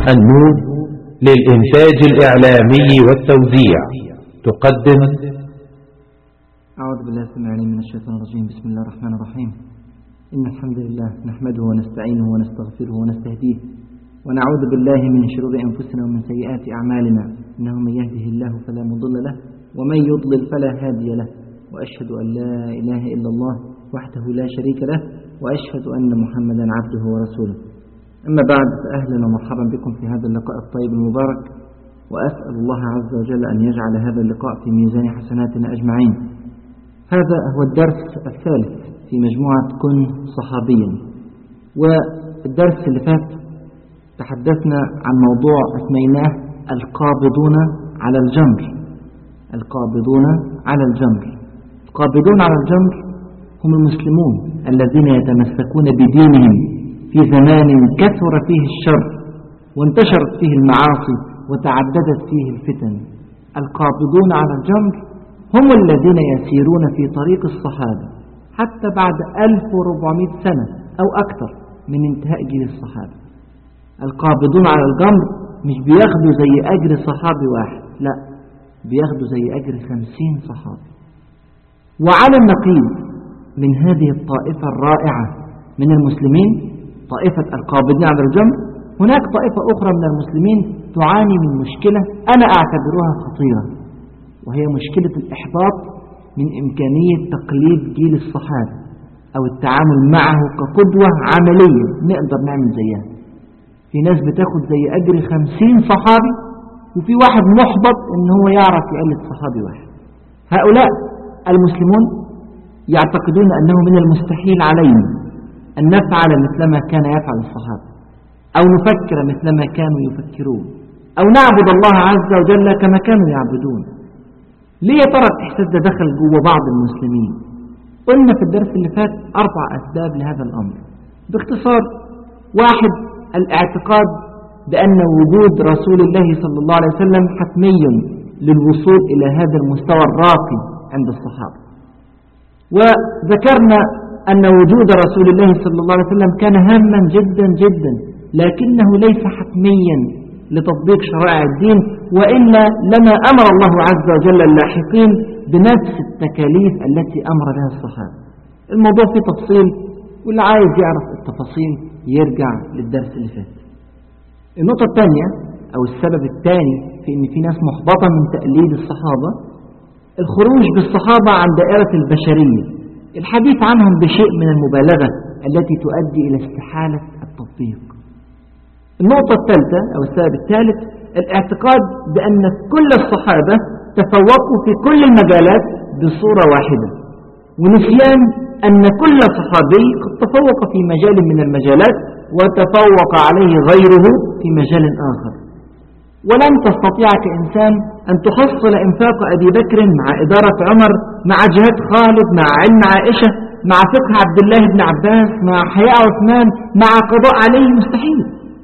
النور للإنتاج الإعلامي والتوزيع تقدم أعوذ بالله السميع العليم من الشيطان الرجيم بسم الله الرحمن الرحيم إن الحمد لله نحمده ونستعينه ونستغفره ونستهديه ونعوذ بالله من شرور أنفسنا ومن سيئات أعمالنا إنه من يهده الله فلا مضل له ومن يضلل فلا هادي له وأشهد أن لا إله إلا الله وحده لا شريك له وأشهد أن محمدا عبده ورسوله أما بعد فأهلا ومرحبا بكم في هذا اللقاء الطيب المبارك وأسأل الله عز وجل أن يجعل هذا اللقاء في ميزان حسناتنا أجمعين هذا هو الدرس الثالث في مجموعة كن صحابيا والدرس اللي فات تحدثنا عن موضوع أسميناه القابضون على الجمر القابضون على الجمر القابضون على الجمر هم المسلمون الذين يتمسكون بدينهم في زمان كثر فيه الشر وانتشرت فيه المعاصي وتعددت فيه الفتن القابضون على الجمر هم الذين يسيرون في طريق الصحابة حتى بعد 1400 سنة أو أكثر من انتهاء جيل الصحابة القابضون على الجمر مش بياخدوا زي أجر صحابي واحد لا بياخدوا زي أجر خمسين صحابي وعلى النقيض من هذه الطائفة الرائعة من المسلمين طائفة القابضين على الجمر هناك طائفة أخرى من المسلمين تعاني من مشكلة أنا أعتبرها خطيرة وهي مشكلة الإحباط من إمكانية تقليد جيل الصحابة أو التعامل معه كقدوة عملية نقدر نعمل زيها في ناس بتاخد زي أجر خمسين صحابي وفي واحد محبط إن هو يعرف يقلد صحابي واحد هؤلاء المسلمون يعتقدون أنه من المستحيل علينا أن نفعل مثلما كان يفعل الصحابة أو نفكر مثلما كانوا يفكرون أو نعبد الله عز وجل كما كانوا يعبدون ليه ترى الإحساس ده دخل جوه بعض المسلمين قلنا في الدرس اللي فات أربع أسباب لهذا الأمر باختصار واحد الاعتقاد بأن وجود رسول الله صلى الله عليه وسلم حتمي للوصول إلى هذا المستوى الراقي عند الصحابة وذكرنا أن وجود رسول الله صلى الله عليه وسلم كان هاما جدا جدا لكنه ليس حتميا لتطبيق شرائع الدين وإلا لما أمر الله عز وجل اللاحقين بنفس التكاليف التي أمر بها الصحابة الموضوع فيه تفصيل واللي عايز يعرف التفاصيل يرجع للدرس اللي فات النقطة الثانية أو السبب الثاني في أن في ناس محبطة من تقليد الصحابة الخروج بالصحابة عن دائرة البشرية الحديث عنهم بشيء من المبالغة التي تؤدي إلى استحالة التطبيق النقطة الثالثة أو السبب الثالث الاعتقاد بأن كل الصحابة تفوقوا في كل المجالات بصورة واحدة ونسيان أن كل صحابي قد تفوق في مجال من المجالات وتفوق عليه غيره في مجال آخر ولن تستطيع كإنسان أن تحصل إنفاق أبي بكر مع إدارة عمر مع جهاد خالد مع علم عائشة مع فقه عبد الله بن عباس مع حياء عثمان مع قضاء عليه مستحيل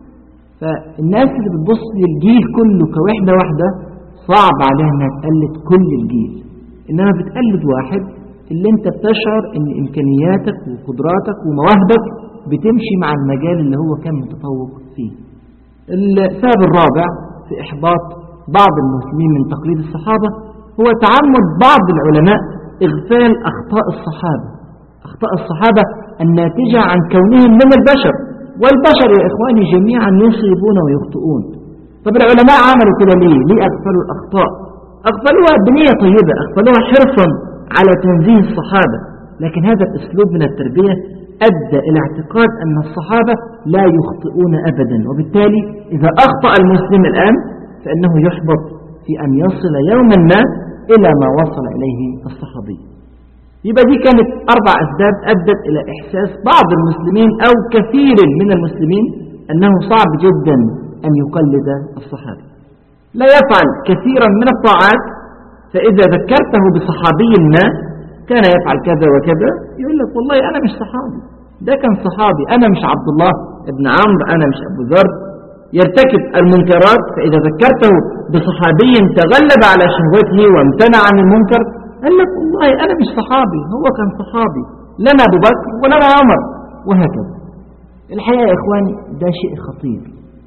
فالناس اللي بتبص للجيل كله كوحدة واحدة صعب عليها انها تقلد كل الجيل انما بتقلد واحد اللي انت بتشعر ان امكانياتك وقدراتك ومواهبك بتمشي مع المجال اللي هو كان متفوق فيه السبب الرابع في احباط بعض المسلمين من تقليد الصحابة هو تعمد بعض العلماء اغفال اخطاء الصحابة اخطاء الصحابة الناتجة عن كونهم من البشر والبشر يا إخواني جميعا يصيبون ويخطئون طب العلماء عملوا كده ليه ليه أغفلوا الأخطاء أغفلوها بنية طيبة أغفلوها حرصا على تنزيه الصحابة لكن هذا الأسلوب من التربية أدى إلى اعتقاد أن الصحابة لا يخطئون أبدا وبالتالي إذا أخطأ المسلم الآن فإنه يحبط في أن يصل يوما ما إلى ما وصل إليه الصحابي يبقى دي كانت أربع أسباب أدت إلى إحساس بعض المسلمين أو كثير من المسلمين أنه صعب جدا أن يقلد الصحابة لا يفعل كثيرا من الطاعات فإذا ذكرته بصحابي ما كان يفعل كذا وكذا يقول لك والله أنا مش صحابي ده كان صحابي أنا مش عبد الله ابن عمرو أنا مش أبو ذر يرتكب المنكرات فإذا ذكرته بصحابي تغلب على شهوته وامتنع عن المنكر قال لك والله أنا مش صحابي هو كان صحابي لنا أبو بكر ولنا عمر وهكذا الحقيقة يا إخواني ده شيء خطير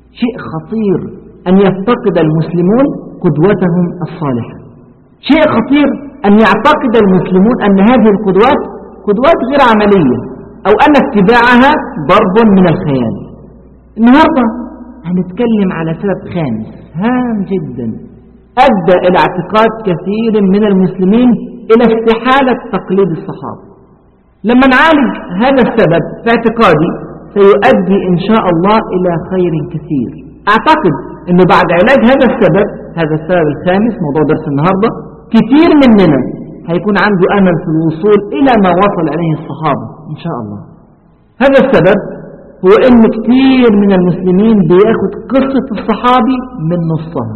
شيء خطير أن يفتقد المسلمون قدوتهم الصالحة شيء خطير أن يعتقد المسلمون أن هذه القدوات قدوات غير عملية أو أن اتباعها ضرب من الخيال النهاردة هنتكلم على سبب خامس هام جدا أدى إلى اعتقاد كثير من المسلمين إلى استحالة تقليد الصحابة لما نعالج هذا السبب في اعتقادي سيؤدي إن شاء الله إلى خير كثير أعتقد أنه بعد علاج هذا السبب هذا السبب الخامس موضوع درس النهاردة كثير مننا هيكون عنده أمل في الوصول إلى ما وصل عليه الصحابة إن شاء الله هذا السبب هو أن كثير من المسلمين بياخد قصة الصحابي من نصها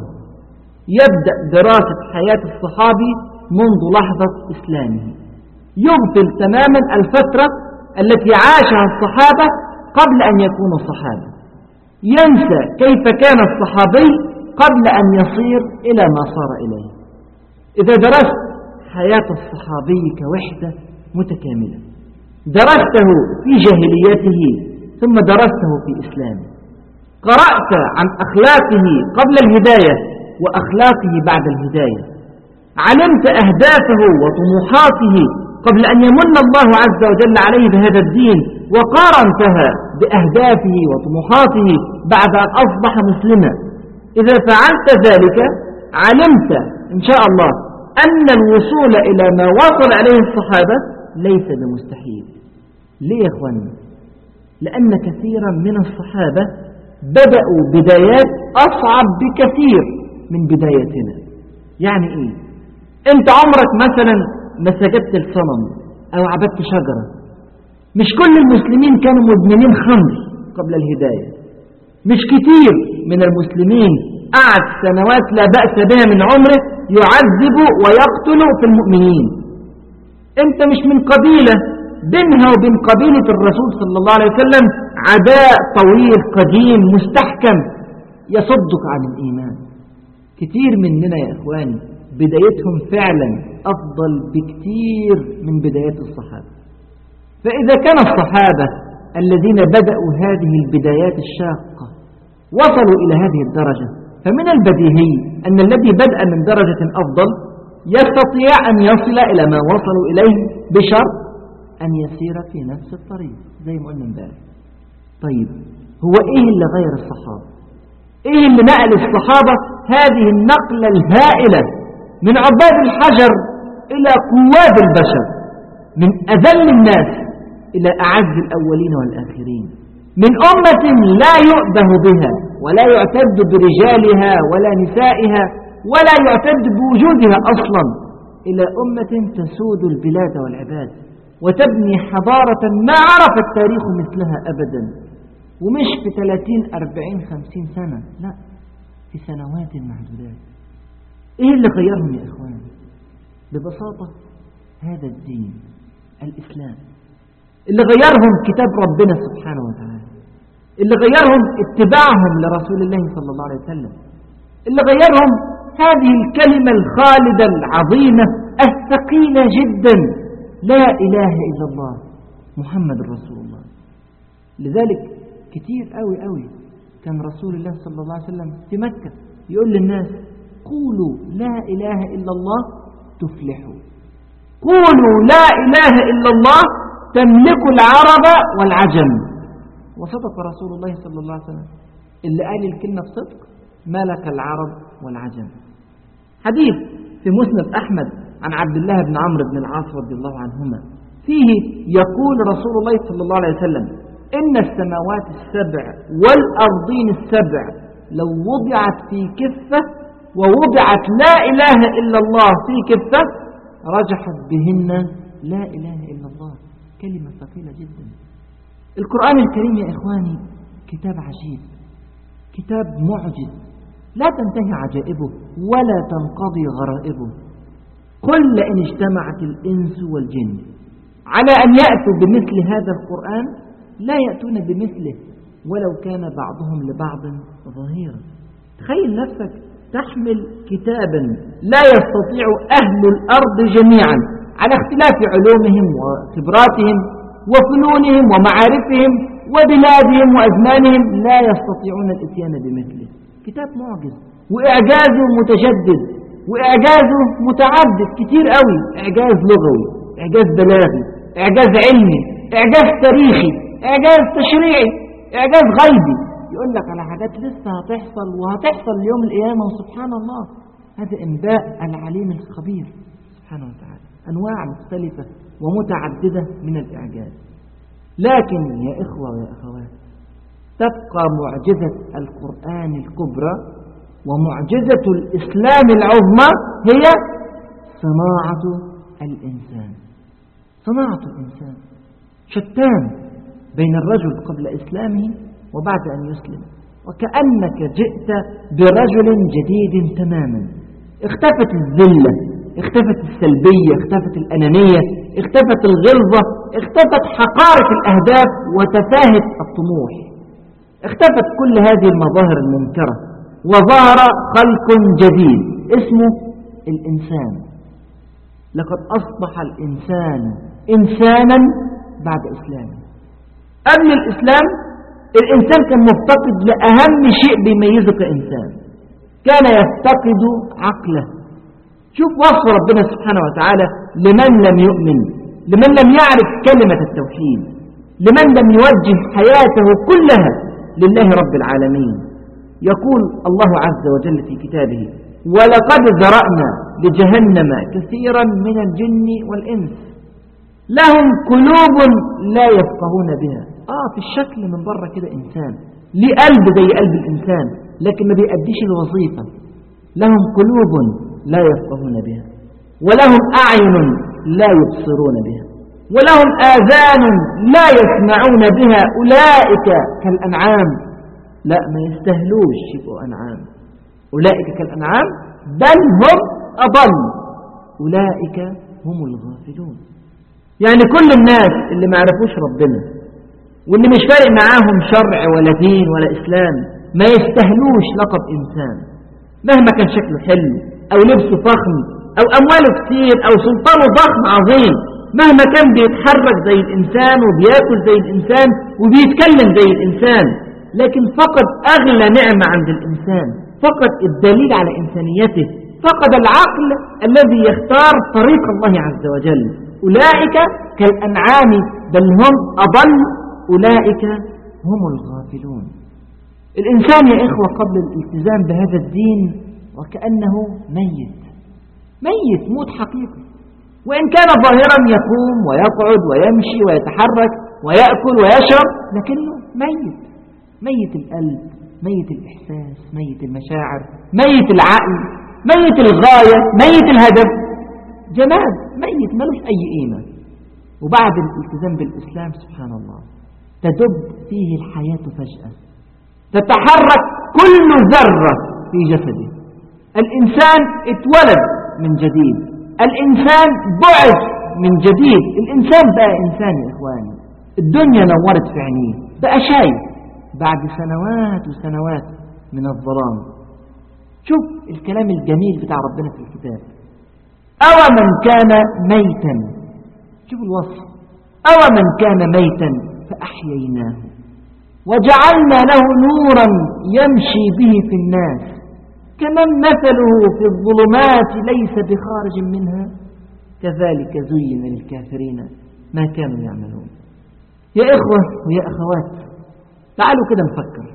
يبدأ دراسة حياة الصحابي منذ لحظة إسلامه يغفل تماما الفترة التي عاشها الصحابة قبل أن يكونوا صحابة ينسى كيف كان الصحابي قبل أن يصير إلى ما صار إليه إذا درست حياة الصحابي كوحدة متكاملة درسته في جاهليته ثم درسته في إسلامه قرأت عن أخلاقه قبل الهداية وأخلاقه بعد الهداية علمت أهدافه وطموحاته قبل أن يمن الله عز وجل عليه بهذا الدين وقارنتها بأهدافه وطموحاته بعد أن أصبح مسلما إذا فعلت ذلك علمت إن شاء الله أن الوصول إلى ما وصل عليه الصحابة ليس بمستحيل ليه يا أخواني لأن كثيرا من الصحابة بدأوا بدايات أصعب بكثير من بدايتنا يعني إيه أنت عمرك مثلا ما سجدت الصنم أو عبدت شجرة مش كل المسلمين كانوا مدمنين خمر قبل الهداية مش كتير من المسلمين قعد سنوات لا بأس بها من عمره يعذب ويقتل في المؤمنين انت مش من قبيلة بينها وبين قبيلة الرسول صلى الله عليه وسلم عداء طويل قديم مستحكم يصدك عن الإيمان كتير مننا يا إخواني بدايتهم فعلا أفضل بكتير من بدايات الصحابة فإذا كان الصحابة الذين بدأوا هذه البدايات الشاقة وصلوا إلى هذه الدرجة فمن البديهي أن الذي بدأ من درجة أفضل يستطيع أن يصل إلى ما وصلوا إليه بشرط أن يسير في نفس الطريق زي ما قلنا امبارح طيب هو إيه اللي غير الصحابة إيه اللي نقل الصحابة هذه النقلة الهائلة من عباد الحجر إلى قواد البشر من أذل الناس إلى أعز الأولين والآخرين من أمة لا يؤبه بها ولا يعتد برجالها ولا نسائها ولا يعتد بوجودها أصلا إلى أمة تسود البلاد والعباد وتبني حضارة ما عرف التاريخ مثلها أبدا ومش في 30 40 50 سنة لا في سنوات معدودات إيه اللي غيرهم يا إخوان ببساطة هذا الدين الإسلام اللي غيرهم كتاب ربنا سبحانه وتعالى اللي غيرهم اتباعهم لرسول الله صلى الله عليه وسلم اللي غيرهم هذه الكلمة الخالدة العظيمة الثقيلة جدا لا إله إلا الله محمد رسول الله لذلك كتير قوي قوي كان رسول الله صلى الله عليه وسلم في مكة يقول للناس قولوا لا إله إلا الله تفلحوا قولوا لا إله إلا الله تملك العرب والعجم وصدق رسول الله صلى الله عليه وسلم اللي قال الكلمة بصدق ملك العرب والعجم حديث في مسند أحمد عن عبد الله بن عمرو بن العاص رضي الله عنهما فيه يقول رسول الله صلى الله عليه وسلم إن السماوات السبع والأرضين السبع لو وضعت في كفة ووضعت لا إله إلا الله في كفة رجحت بهن لا إله إلا الله كلمة ثقيلة جدا القرآن الكريم يا إخواني كتاب عجيب كتاب معجز لا تنتهي عجائبه ولا تنقضي غرائبه قل لئن اجتمعت الإنس والجن على أن يأتوا بمثل هذا القرآن لا يأتون بمثله ولو كان بعضهم لبعض ظهيرا تخيل نفسك تحمل كتابا لا يستطيع أهل الأرض جميعا على اختلاف علومهم وخبراتهم وفنونهم ومعارفهم وبلادهم وأزمانهم لا يستطيعون الاتيان بمثله كتاب معجز وإعجازه متجدد وإعجازه متعدد كتير قوي إعجاز لغوي إعجاز بلاغي إعجاز علمي إعجاز تاريخي إعجاز تشريعي إعجاز غيبي يقول لك على حاجات لسه هتحصل وهتحصل يوم القيامة وسبحان الله هذا إنباء العليم الخبير سبحانه وتعالى أنواع مختلفة ومتعددة من الإعجاز لكن يا إخوة ويا أخوات تبقى معجزة القرآن الكبرى ومعجزة الإسلام العظمى هي صناعة الإنسان صناعة الإنسان شتان بين الرجل قبل إسلامه وبعد أن يسلم وكأنك جئت برجل جديد تماما اختفت الذلة اختفت السلبية اختفت الأنانية اختفت الغلظة اختفت حقارة الأهداف وتفاهة الطموح اختفت كل هذه المظاهر المنكرة وظهر خلق جديد اسمه الإنسان لقد أصبح الإنسان إنسانا بعد إسلامه قبل الإسلام الإنسان كان مفتقد لأهم شيء بيميزه كإنسان كان يفتقد عقله شوف وصف ربنا سبحانه وتعالى لمن لم يؤمن لمن لم يعرف كلمة التوحيد لمن لم يوجه حياته كلها لله رب العالمين يقول الله عز وجل في كتابه ولقد ذرأنا لجهنم كثيرا من الجن والإنس لهم قلوب لا يفقهون بها آه في الشكل من بره كده إنسان ليه قلب زي قلب الإنسان لكن ما بيأديش الوظيفة لهم قلوب لا يفقهون بها ولهم أعين لا يبصرون بها ولهم آذان لا يسمعون بها أولئك كالأنعام لا ما يستهلوش يبقوا أنعام أولئك كالأنعام بل هم أضل أولئك هم الغافلون يعني كل الناس اللي ما عرفوش ربنا واللي مش فارق معاهم شرع ولا دين ولا إسلام ما يستهلوش لقب إنسان مهما كان شكله حلو أو لبسه فخم أو أمواله كتير أو سلطانه ضخم عظيم مهما كان بيتحرك زي الإنسان وبياكل زي الإنسان وبيتكلم زي الإنسان لكن فقد أغلى نعمة عند الإنسان فقد الدليل على إنسانيته فقد العقل الذي يختار طريق الله عز وجل أولئك كالأنعام بل هم أضل أولئك هم الغافلون الإنسان يا إخوة قبل الالتزام بهذا الدين وكأنه ميت ميت موت حقيقي وإن كان ظاهرا يقوم ويقعد ويمشي ويتحرك ويأكل ويشرب لكنه ميت ميت القلب ميت الإحساس ميت المشاعر ميت العقل ميت الغاية ميت الهدف جماد ميت ملوش أي قيمة وبعد الالتزام بالإسلام سبحان الله تدب فيه الحياة فجأة تتحرك كل ذرة في جسده الإنسان اتولد من جديد الإنسان بعث من جديد الإنسان بقى إنسان يا إخواني الدنيا نورت في عينيه بقى شايف بعد سنوات وسنوات من الظلام شوف الكلام الجميل بتاع ربنا في الكتاب أو من كان ميتا شوف الوصف أو من كان ميتا فأحييناه وجعلنا له نورا يمشي به في الناس كمن مثله في الظلمات ليس بخارج منها كذلك زين للكافرين ما كانوا يعملون يا إخوة ويا أخوات تعالوا كده نفكر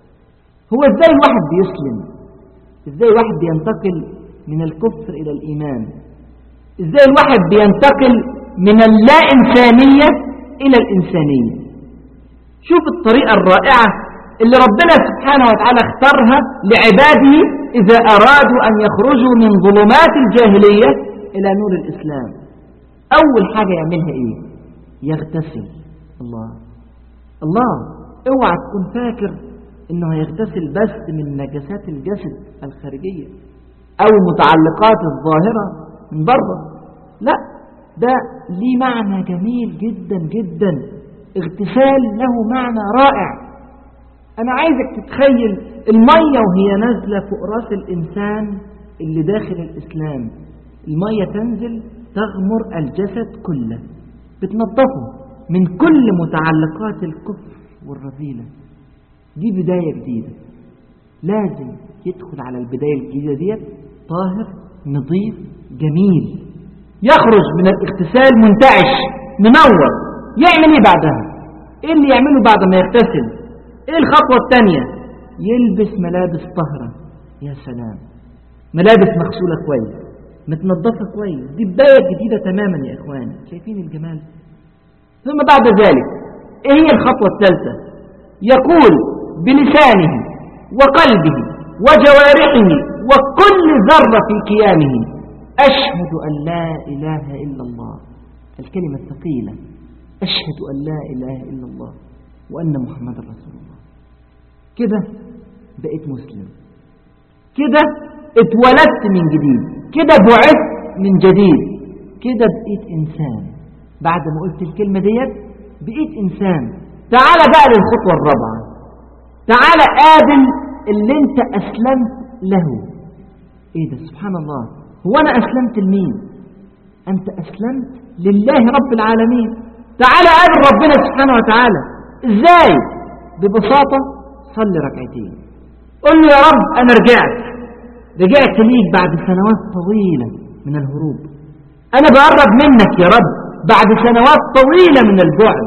هو إزاي الواحد بيسلم إزاي الواحد بينتقل من الكفر إلى الإيمان إزاي الواحد بينتقل من اللا إنسانية إلى الإنسانية شوف الطريقة الرائعة اللي ربنا سبحانه وتعالى اختارها لعباده إذا أرادوا أن يخرجوا من ظلمات الجاهلية إلى نور الإسلام أول حاجة يعملها إيه يغتسل الله الله اوعى تكون فاكر انه هيغتسل بس من نجسات الجسد الخارجية او متعلقات الظاهرة من بره لا ده ليه معنى جميل جدا جدا اغتسال له معنى رائع انا عايزك تتخيل المية وهي نازلة فوق راس الانسان اللي داخل الاسلام المية تنزل تغمر الجسد كله بتنظفه من كل متعلقات الكفر والرذيلة دي بداية جديدة لازم يدخل على البداية الجديدة ديت طاهر نظيف جميل يخرج من الاغتسال منتعش منور يعمل ايه بعدها ايه اللي يعمله بعد ما يغتسل ايه الخطوة الثانية يلبس ملابس طهرة يا سلام ملابس مغسولة كويس متنظفة كويس دي بداية جديدة تماما يا إخواني شايفين الجمال ثم بعد ذلك إيه هي الخطوة الثالثة يقول بلسانه وقلبه وجوارحه وكل ذرة في كيانه أشهد أن لا إله إلا الله الكلمة الثقيلة أشهد أن لا إله إلا الله وأن محمد رسول الله كده بقيت مسلم كده اتولدت من جديد كده بعثت من جديد كده بقيت إنسان بعد ما قلت الكلمة ديت بقيت إنسان تعال بقى للخطوة الرابعة تعال قابل اللي انت أسلمت له ايه ده سبحان الله هو أنا أسلمت لمين أنت أسلمت لله رب العالمين تعال قابل ربنا سبحانه وتعالى ازاي ببساطة صلي ركعتين قل له يا رب أنا رجعت رجعت ليك بعد سنوات طويلة من الهروب أنا بقرب منك يا رب بعد سنوات طويلة من البعد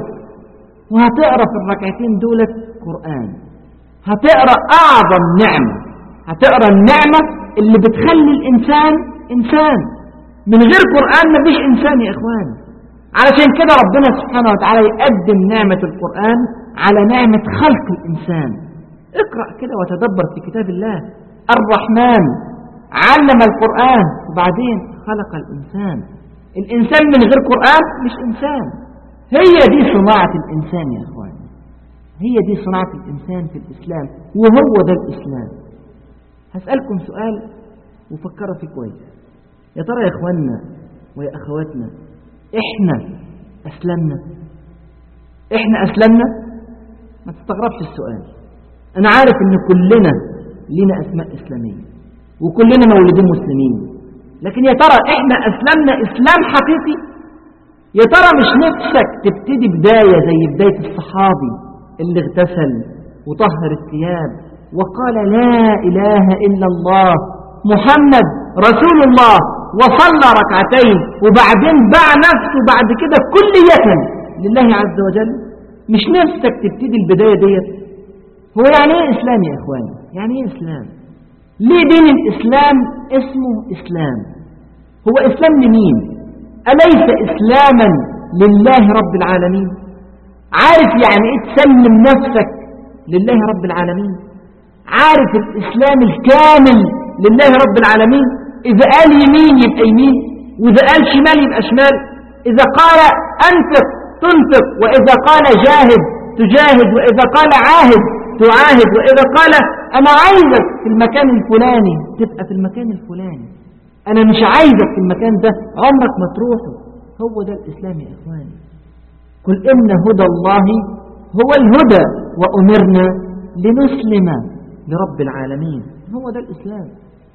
وهتقرأ في الركعتين دولة قرآن هتقرأ أعظم نعمة هتقرأ النعمة اللي بتخلي الإنسان إنسان من غير قرآن مفيش إنسان يا إخوان علشان كده ربنا سبحانه وتعالى يقدم نعمة القرآن على نعمة خلق الإنسان اقرأ كده وتدبر في كتاب الله الرحمن علم القرآن وبعدين خلق الإنسان الإنسان من غير قرآن مش إنسان هي دي صناعة الإنسان يا إخوان هي دي صناعة الإنسان في الإسلام وهو ده الإسلام هسألكم سؤال وفكروا فيه كويس يا ترى يا إخواننا ويا أخواتنا إحنا أسلمنا إحنا أسلمنا ما تستغربش السؤال أنا عارف إن كلنا لنا أسماء إسلامية وكلنا مولودين مسلمين لكن يا ترى إحنا أسلمنا إسلام حقيقي يا ترى مش نفسك تبتدي بداية زي بداية الصحابي اللي اغتسل وطهر الثياب وقال لا إله إلا الله محمد رسول الله وصلى ركعتين وبعدين باع نفسه بعد كده كلية لله عز وجل مش نفسك تبتدي البداية ديت هو يعني ايه إسلام يا إخواني يعني ايه إسلام ليه دين الإسلام اسمه إسلام هو إسلام لمين أليس إسلاما لله رب العالمين عارف يعني ايه تسلم نفسك لله رب العالمين عارف الإسلام الكامل لله رب العالمين إذا قال يمين يبقى يمين وإذا قال شمال يبقى شمال إذا قال أنفق تنفق وإذا قال جاهد تجاهد وإذا قال عاهد تعاهد وإذا قال أنا عايزك في المكان الفلاني تبقى في المكان الفلاني أنا مش عايزك في المكان ده عمرك ما تروحه هو ده الإسلام يا إخواني قل إن هدى الله هو الهدى وأمرنا لنسلم لرب العالمين هو ده الإسلام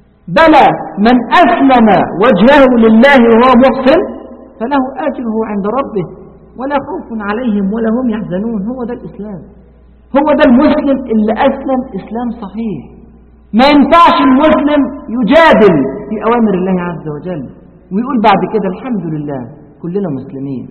بلى من أسلم وجهه لله وهو محسن فله أجره عند ربه ولا خوف عليهم ولا هم يحزنون هو ده الإسلام هو ده المسلم اللي أسلم إسلام صحيح ما ينفعش المسلم يجادل في أوامر الله عز وجل ويقول بعد كده الحمد لله كلنا مسلمين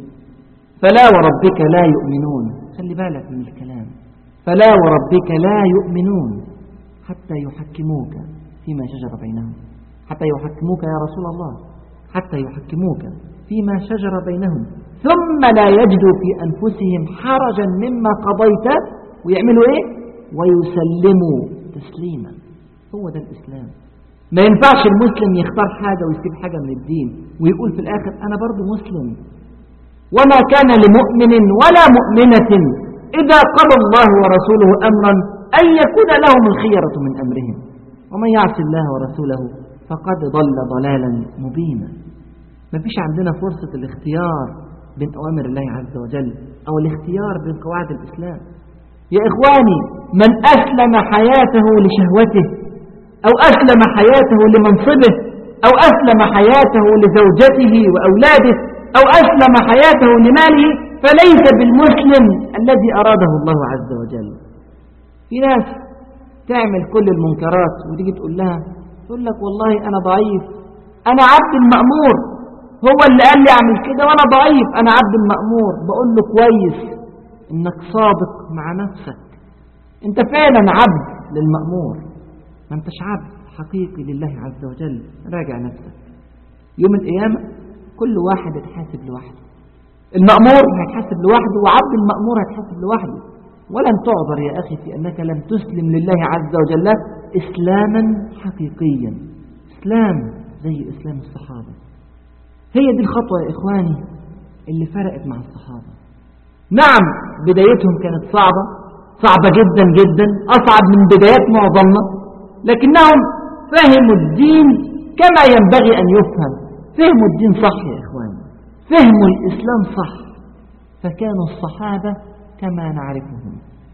فلا وربك لا يؤمنون خلي بالك من الكلام فلا وربك لا يؤمنون حتى يحكموك فيما شجر بينهم حتى يحكموك يا رسول الله حتى يحكموك فيما شجر بينهم ثم لا يجدوا في أنفسهم حرجا مما قضيت ويعملوا إيه ويسلموا تسليما هو ده الإسلام ما ينفعش المسلم يختار حاجة ويسيب حاجة من الدين ويقول في الآخر أنا برضو مسلم وما كان لمؤمن ولا مؤمنة إذا قضى الله ورسوله أمرا أن يكون لهم الخيرة من أمرهم ومن يعص الله ورسوله فقد ضل ضلالا مبينا ما فيش عندنا فرصة الاختيار بين أوامر الله عز وجل أو الاختيار بين قواعد الإسلام يا إخواني من أسلم حياته لشهوته أو أسلم حياته لمنصبه أو أسلم حياته لزوجته وأولاده أو أسلم حياته لماله فليس بالمسلم الذي أراده الله عز وجل في ناس تعمل كل المنكرات وتيجي تقول لها تقول لك والله أنا ضعيف أنا عبد المأمور هو اللي قال لي أعمل كده وأنا ضعيف أنا عبد المأمور بقول له كويس إنك صادق مع نفسك أنت فعلا عبد للمأمور ما أنتش عبد حقيقي لله عز وجل راجع نفسك يوم القيامة كل واحد يتحاسب لوحده المأمور هيتحاسب لوحده وعبد المأمور هيتحاسب لوحده ولن تعذر يا أخي في أنك لم تسلم لله عز وجل إسلاما حقيقيا إسلام زي إسلام الصحابة هي دي الخطوة يا إخواني اللي فرقت مع الصحابة نعم بدايتهم كانت صعبة صعبة جدا جدا أصعب من بدايات معظمنا لكنهم فهموا الدين كما ينبغي أن يفهم فهموا الدين صح يا إخواني فهموا الإسلام صح فكانوا الصحابة كما نعرفهم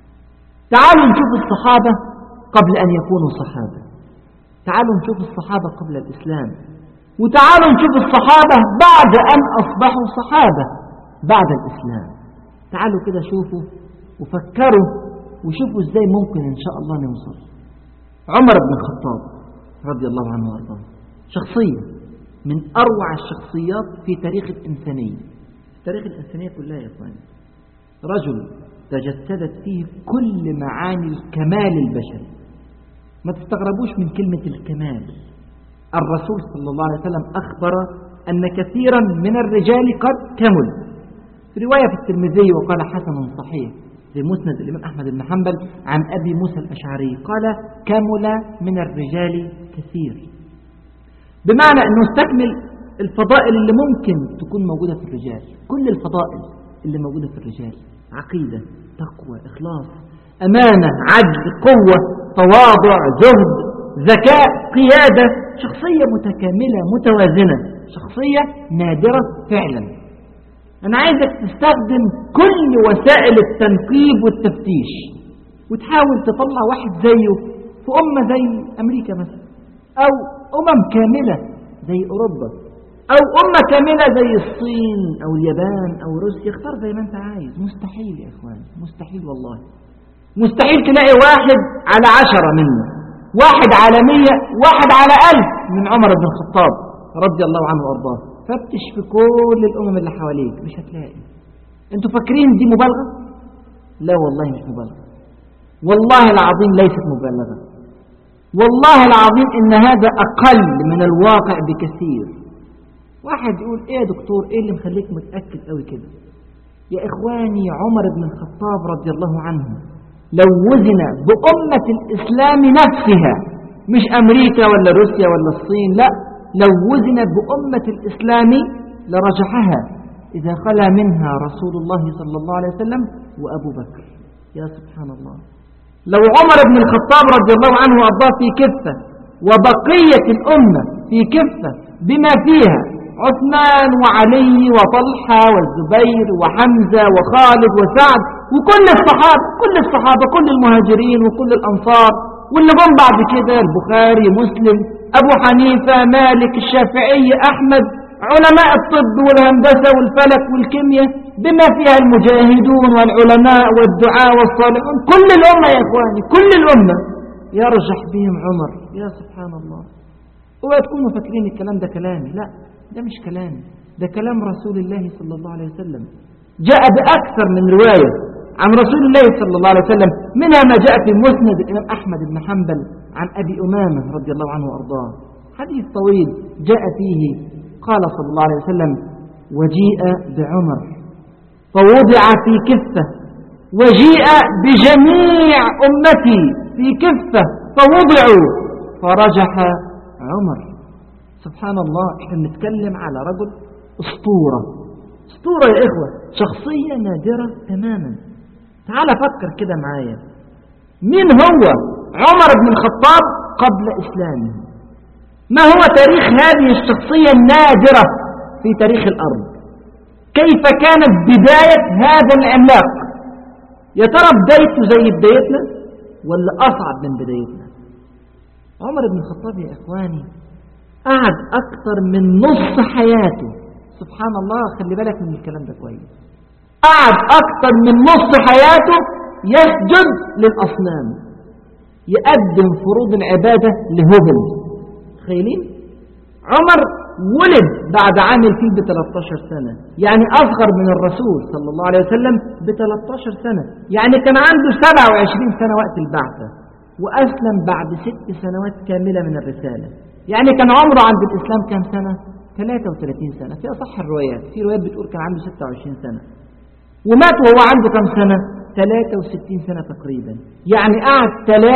تعالوا نشوف الصحابة قبل أن يكونوا صحابة تعالوا نشوف الصحابة قبل الإسلام وتعالوا نشوف الصحابة بعد أن أصبحوا صحابة بعد الإسلام تعالوا كده شوفوا وفكروا وشوفوا إزاي ممكن إن شاء الله نوصل عمر بن الخطاب رضي الله عنه وارضاه شخصية من أروع الشخصيات في تاريخ الإنسانية تاريخ الإنسانية كلها يا إخواني رجل تجسدت فيه كل معاني الكمال البشري ما تستغربوش من كلمة الكمال الرسول صلى الله عليه وسلم أخبر أن كثيرا من الرجال قد كمل في رواية في الترمذي وقال حسن صحيح في مسند الإمام أحمد بن حنبل عن أبي موسى الأشعري قال كمل من الرجال كثير بمعنى أنه استكمل الفضائل اللي ممكن تكون موجودة في الرجال كل الفضائل اللي موجودة في الرجال عقيدة تقوى إخلاص أمانة عدل قوة تواضع زهد ذكاء قيادة شخصية متكاملة متوازنة شخصية نادرة فعلا أنا عايزك تستخدم كل وسائل التنقيب والتفتيش وتحاول تطلع واحد زيه في أمة زي أمريكا مثلا أو أمم كاملة زي أوروبا أو أمة كاملة زي الصين أو اليابان أو روسيا اختار زي ما أنت عايز مستحيل يا إخوان مستحيل والله مستحيل تلاقي واحد على عشرة منه واحد على مية واحد على ألف من عمر بن الخطاب رضي الله عنه وأرضاه فتش في كل الأمم اللي حواليك مش هتلاقي انتوا فاكرين دي مبالغة لا والله مش مبالغة والله العظيم ليست مبالغة والله العظيم إن هذا أقل من الواقع بكثير واحد يقول ايه يا دكتور ايه اللي مخليك متأكد قوي كده يا إخواني عمر بن الخطاب رضي الله عنه لو وزن بأمة الإسلام نفسها مش أمريكا ولا روسيا ولا الصين لا لو وزن بأمة الإسلام لرجحها إذا خلا منها رسول الله صلى الله عليه وسلم وأبو بكر يا سبحان الله لو عمر بن الخطاب رضي الله عنه وأرضاه في كفة وبقية الأمة في كفة بما فيها عثمان وعلي وطلحة والزبير وحمزة وخالد وسعد وكل الصحابة كل الصحابة كل المهاجرين وكل الأنصار واللي جم بعد كده البخاري مسلم أبو حنيفة مالك الشافعي أحمد علماء الطب والهندسة والفلك والكيمياء بما فيها المجاهدون والعلماء والدعاء والصالحون كل الأمة يا إخواني كل الأمة يرجح بهم عمر يا سبحان الله اوعى تكونوا فاكرين الكلام ده كلامي لا ده مش كلامي ده كلام رسول الله صلى الله عليه وسلم جاء بأكثر من رواية عن رسول الله صلى الله عليه وسلم منها ما جاء في مسند الإمام أحمد بن حنبل عن أبي أمامة رضي الله عنه وأرضاه حديث طويل جاء فيه قال صلى الله عليه وسلم وجيء بعمر فوضع في كفة وجيء بجميع أمتي في كفة فوضعوا فرجح عمر سبحان الله احنا بنتكلم على رجل اسطورة اسطورة يا إخوة شخصية نادرة تماما تعال فكر كده معايا مين هو عمر بن الخطاب قبل إسلامه ما هو تاريخ هذه الشخصية النادرة في تاريخ الأرض كيف كانت بداية هذا العملاق يا ترى بدايته زي بدايتنا ولا أصعب من بدايتنا عمر بن الخطاب يا إخواني قعد أكثر من نص حياته سبحان الله خلي بالك من الكلام ده كويس قعد أكثر من نص حياته يسجد للأصنام يقدم فروض العبادة لهبل تخيلين عمر ولد بعد عام الفيل ب 13 سنة يعني أصغر من الرسول صلى الله عليه وسلم ب 13 سنة يعني كان عنده 27 سنة وقت البعثة وأسلم بعد ست سنوات كاملة من الرسالة يعني كان عمره عند الإسلام كم سنة 33 سنة في أصح الروايات في روايات بتقول كان عنده 26 سنة ومات وهو عنده كم سنة 63 سنة تقريبا يعني قعد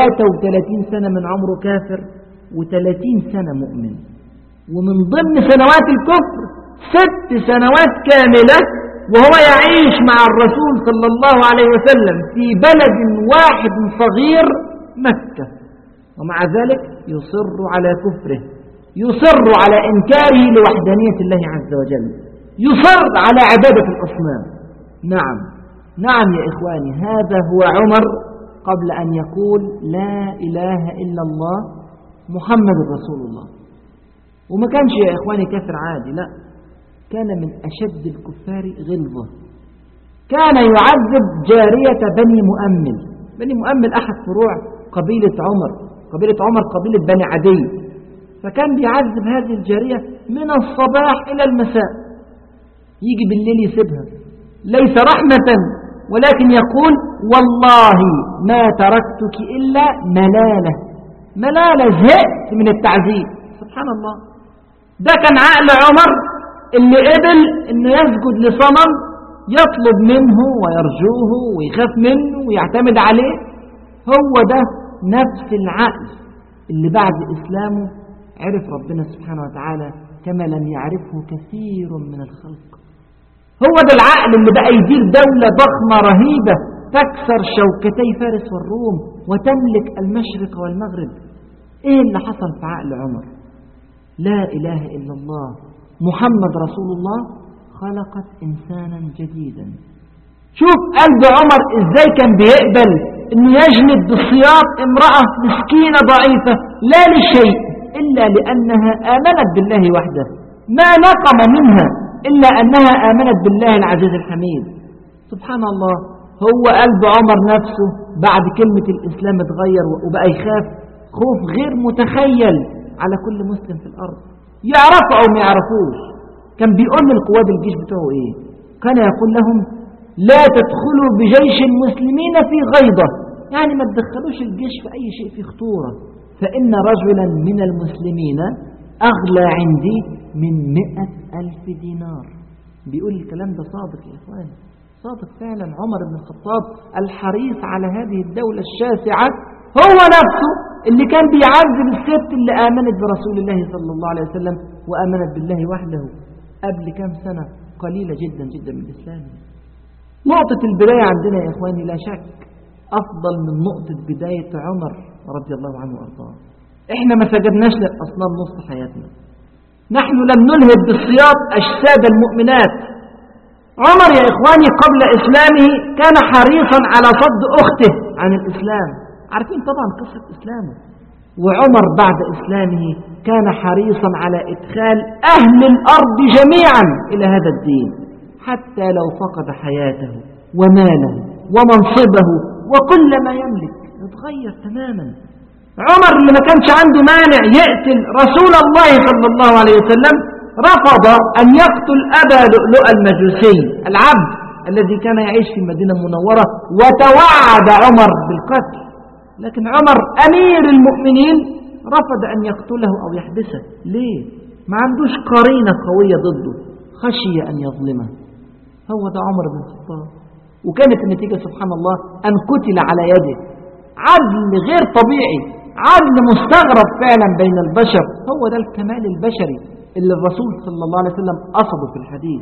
33 سنة من عمره كافر و30 سنة مؤمن ومن ضمن سنوات الكفر ست سنوات كاملة وهو يعيش مع الرسول صلى الله عليه وسلم في بلد واحد صغير مكة ومع ذلك يصر على كفره يصر على إنكاره لوحدانية الله عز وجل يصر على عبادة الأصنام نعم نعم يا إخواني هذا هو عمر قبل أن يقول لا إله إلا الله محمد رسول الله وما كانش يا إخواني كافر عادي لا كان من أشد الكفار غلظة كان يعذب جارية بني مؤمل بني مؤمل أحد فروع قبيلة عمر قبيلة عمر قبيلة بني عدي فكان بيعذب هذه الجارية من الصباح إلى المساء يجي بالليل يسيبها ليس رحمة ولكن يقول والله ما تركتك إلا ملالة ملالة زهقت من التعذيب سبحان الله ده كان عقل عمر اللي قبل انه يسجد لصنم يطلب منه ويرجوه ويخاف منه ويعتمد عليه هو ده نفس العقل اللي بعد إسلامه عرف ربنا سبحانه وتعالى كما لم يعرفه كثير من الخلق هو ده العقل اللي بقى يدير دولة ضخمة رهيبة تكسر شوكتي فارس والروم وتملك المشرق والمغرب ايه اللي حصل في عقل عمر لا إله إلا الله محمد رسول الله خلقت إنسانا جديدا شوف قلب عمر إزاي كان بيقبل إنه يجلد بالسياط امرأة مسكينة ضعيفة لا لشيء إلا لأنها آمنت بالله وحده ما نقم منها إلا أنها آمنت بالله العزيز الحميد سبحان الله هو قلب عمر نفسه بعد كلمة الإسلام اتغير وبقى يخاف خوف غير متخيل على كل مسلم في الأرض يعرفوا أو ما يعرفوش كان بيقول للقواد الجيش بتوعه إيه كان يقول لهم لا تدخلوا بجيش المسلمين في غيضة يعني ما تدخلوش الجيش في أي شيء في خطورة فإن رجلا من المسلمين أغلى عندي من مئة ألف دينار بيقول الكلام ده صادق يا إخواني صادق فعلا عمر بن الخطاب الحريص على هذه الدولة الشاسعة هو نفسه اللي كان بيعذب الست اللي آمنت برسول الله صلى الله عليه وسلم وآمنت بالله وحده قبل كام سنة قليلة جدا جدا من الإسلام نقطة البداية عندنا يا إخواني لا شك أفضل من نقطة بداية عمر رضي الله عنه وأرضاه إحنا ما سجدناش للأصنام نص حياتنا نحن لم نلهب بالصياط أجساد المؤمنات عمر يا إخواني قبل إسلامه كان حريصا على صد أخته عن الإسلام عارفين طبعا قصة إسلامه وعمر بعد إسلامه كان حريصا على إدخال أهل الأرض جميعا إلى هذا الدين حتى لو فقد حياته وماله ومنصبه وكل ما يملك يتغير تماما عمر اللي ما كانش عنده مانع يقتل رسول الله صلى الله عليه وسلم رفض أن يقتل أبا لؤلؤ المجوسي العبد الذي كان يعيش في المدينة المنورة وتوعد عمر بالقتل لكن عمر أمير المؤمنين رفض أن يقتله أو يحبسه ليه؟ ما عندوش قرينة قوية ضده خشي أن يظلمه هو ده عمر بن الخطاب وكانت النتيجة سبحان الله أن قتل على يده عدل غير طبيعي عدل مستغرب فعلا بين البشر هو ده الكمال البشري اللي الرسول صلى الله عليه وسلم قصده في الحديث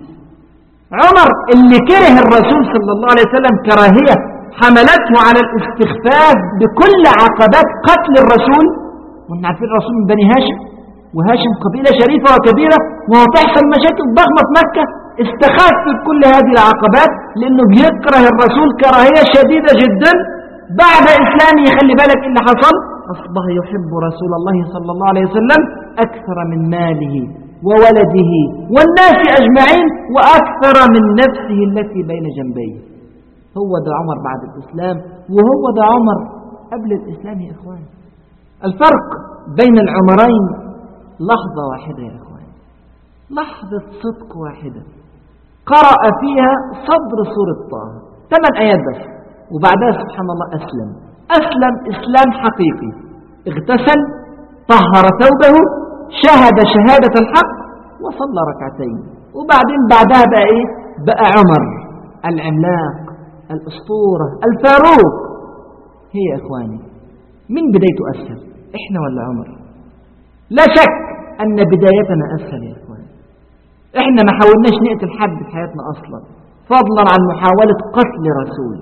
عمر اللي كره الرسول صلى الله عليه وسلم كراهية حملته على الاستخفاف بكل عقبات قتل الرسول وان عارفين الرسول من بني هاشم وهاشم قبيلة شريفة وكبيرة وهو تحصل مشاكل ضخمة في مكة استخف بكل هذه العقبات لأنه بيكره الرسول كراهية شديدة جدا بعد إسلامه خلي بالك اللي حصل أصبح يحب رسول الله صلى الله عليه وسلم أكثر من ماله وولده والناس أجمعين وأكثر من نفسه التي بين جنبيه هو ده عمر بعد الإسلام وهو ده عمر قبل الإسلام يا إخوان الفرق بين العمرين لحظة واحدة يا إخوان لحظة صدق واحدة قرأ فيها صدر سورة طه ثمان آيات بس وبعدها سبحان الله أسلم أسلم إسلام حقيقي اغتسل طهر ثوبه شهد شهادة الحق وصلى ركعتين وبعدين بعدها بقى إيه بقى عمر العملاق الأسطورة الفاروق هي يا إخواني من بدايته أسهل إحنا ولا عمر لا شك أن بدايتنا أسهل يا إخواني إحنا ما حاولناش نقتل حد في حياتنا أصلا فضلا عن محاولة قتل رسول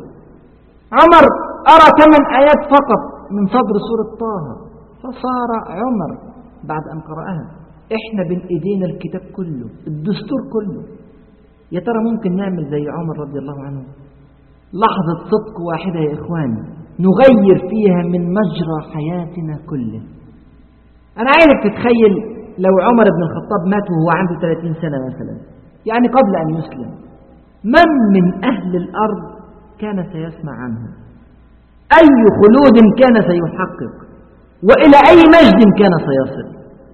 عمر أرى ثمان آيات فقط من صدر سورة طه فصار عمر بعد أن قرأها إحنا بين إيدينا الكتاب كله الدستور كله يا ترى ممكن نعمل زي عمر رضي الله عنه لحظة صدق واحدة يا إخواني نغير فيها من مجرى حياتنا كله أنا عايزك تتخيل لو عمر بن الخطاب مات وهو عنده 30 سنة مثلا يعني قبل أن يسلم من من أهل الأرض كان سيسمع عنه أي خلود كان سيحقق وإلى أي مجد كان سيصل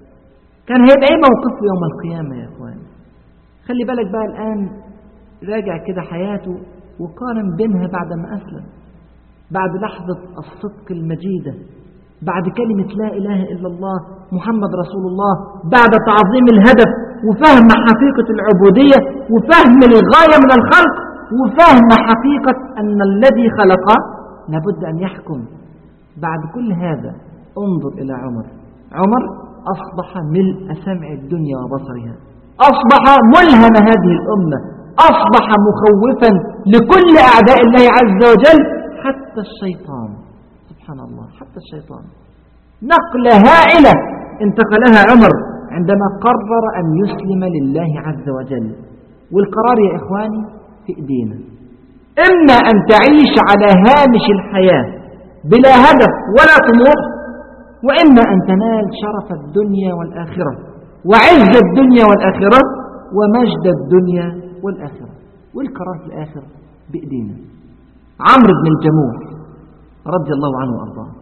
كان هيبقى ايه موقفه يوم القيامة يا اخوان خلي بالك بقى الآن راجع كده حياته وقارن بينها بعد ما أسلم بعد لحظة الصدق المجيدة بعد كلمة لا إله إلا الله محمد رسول الله بعد تعظيم الهدف وفهم حقيقة العبودية وفهم الغاية من الخلق وفهم حقيقة أن الذي خلق لابد أن يحكم بعد كل هذا انظر إلى عمر عمر أصبح ملء سمع الدنيا وبصرها أصبح ملهم هذه الأمة أصبح مخوفا لكل أعداء الله عز وجل حتى الشيطان سبحان الله حتى الشيطان نقلة هائلة انتقلها عمر عندما قرر أن يسلم لله عز وجل والقرار يا إخواني في إيدينا إما أن تعيش على هامش الحياة بلا هدف ولا طموح وإما أن تنال شرف الدنيا والآخرة وعز الدنيا والآخرة ومجد الدنيا والآخرة والقرار في الآخر بإيدينا عمرو بن الجموح رضي الله عنه وأرضاه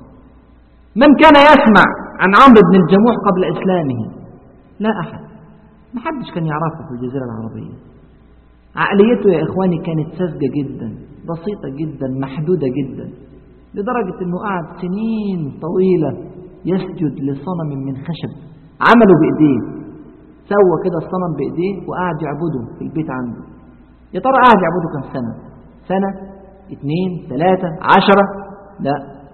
من كان يسمع عن عمرو بن الجموح قبل إسلامه لا أحد ما حدش كان يعرفه في الجزيرة العربية عقليته يا إخواني كانت ساذجة جدا بسيطة جدا محدودة جدا لدرجة أنه قعد سنين طويلة يسجد لصنم من خشب عمله بإيديه سوى كده الصنم بإيديه وقعد يعبده في البيت عنده يا ترى قعد يعبده كم سنة سنة اثنين ثلاثة عشرة لا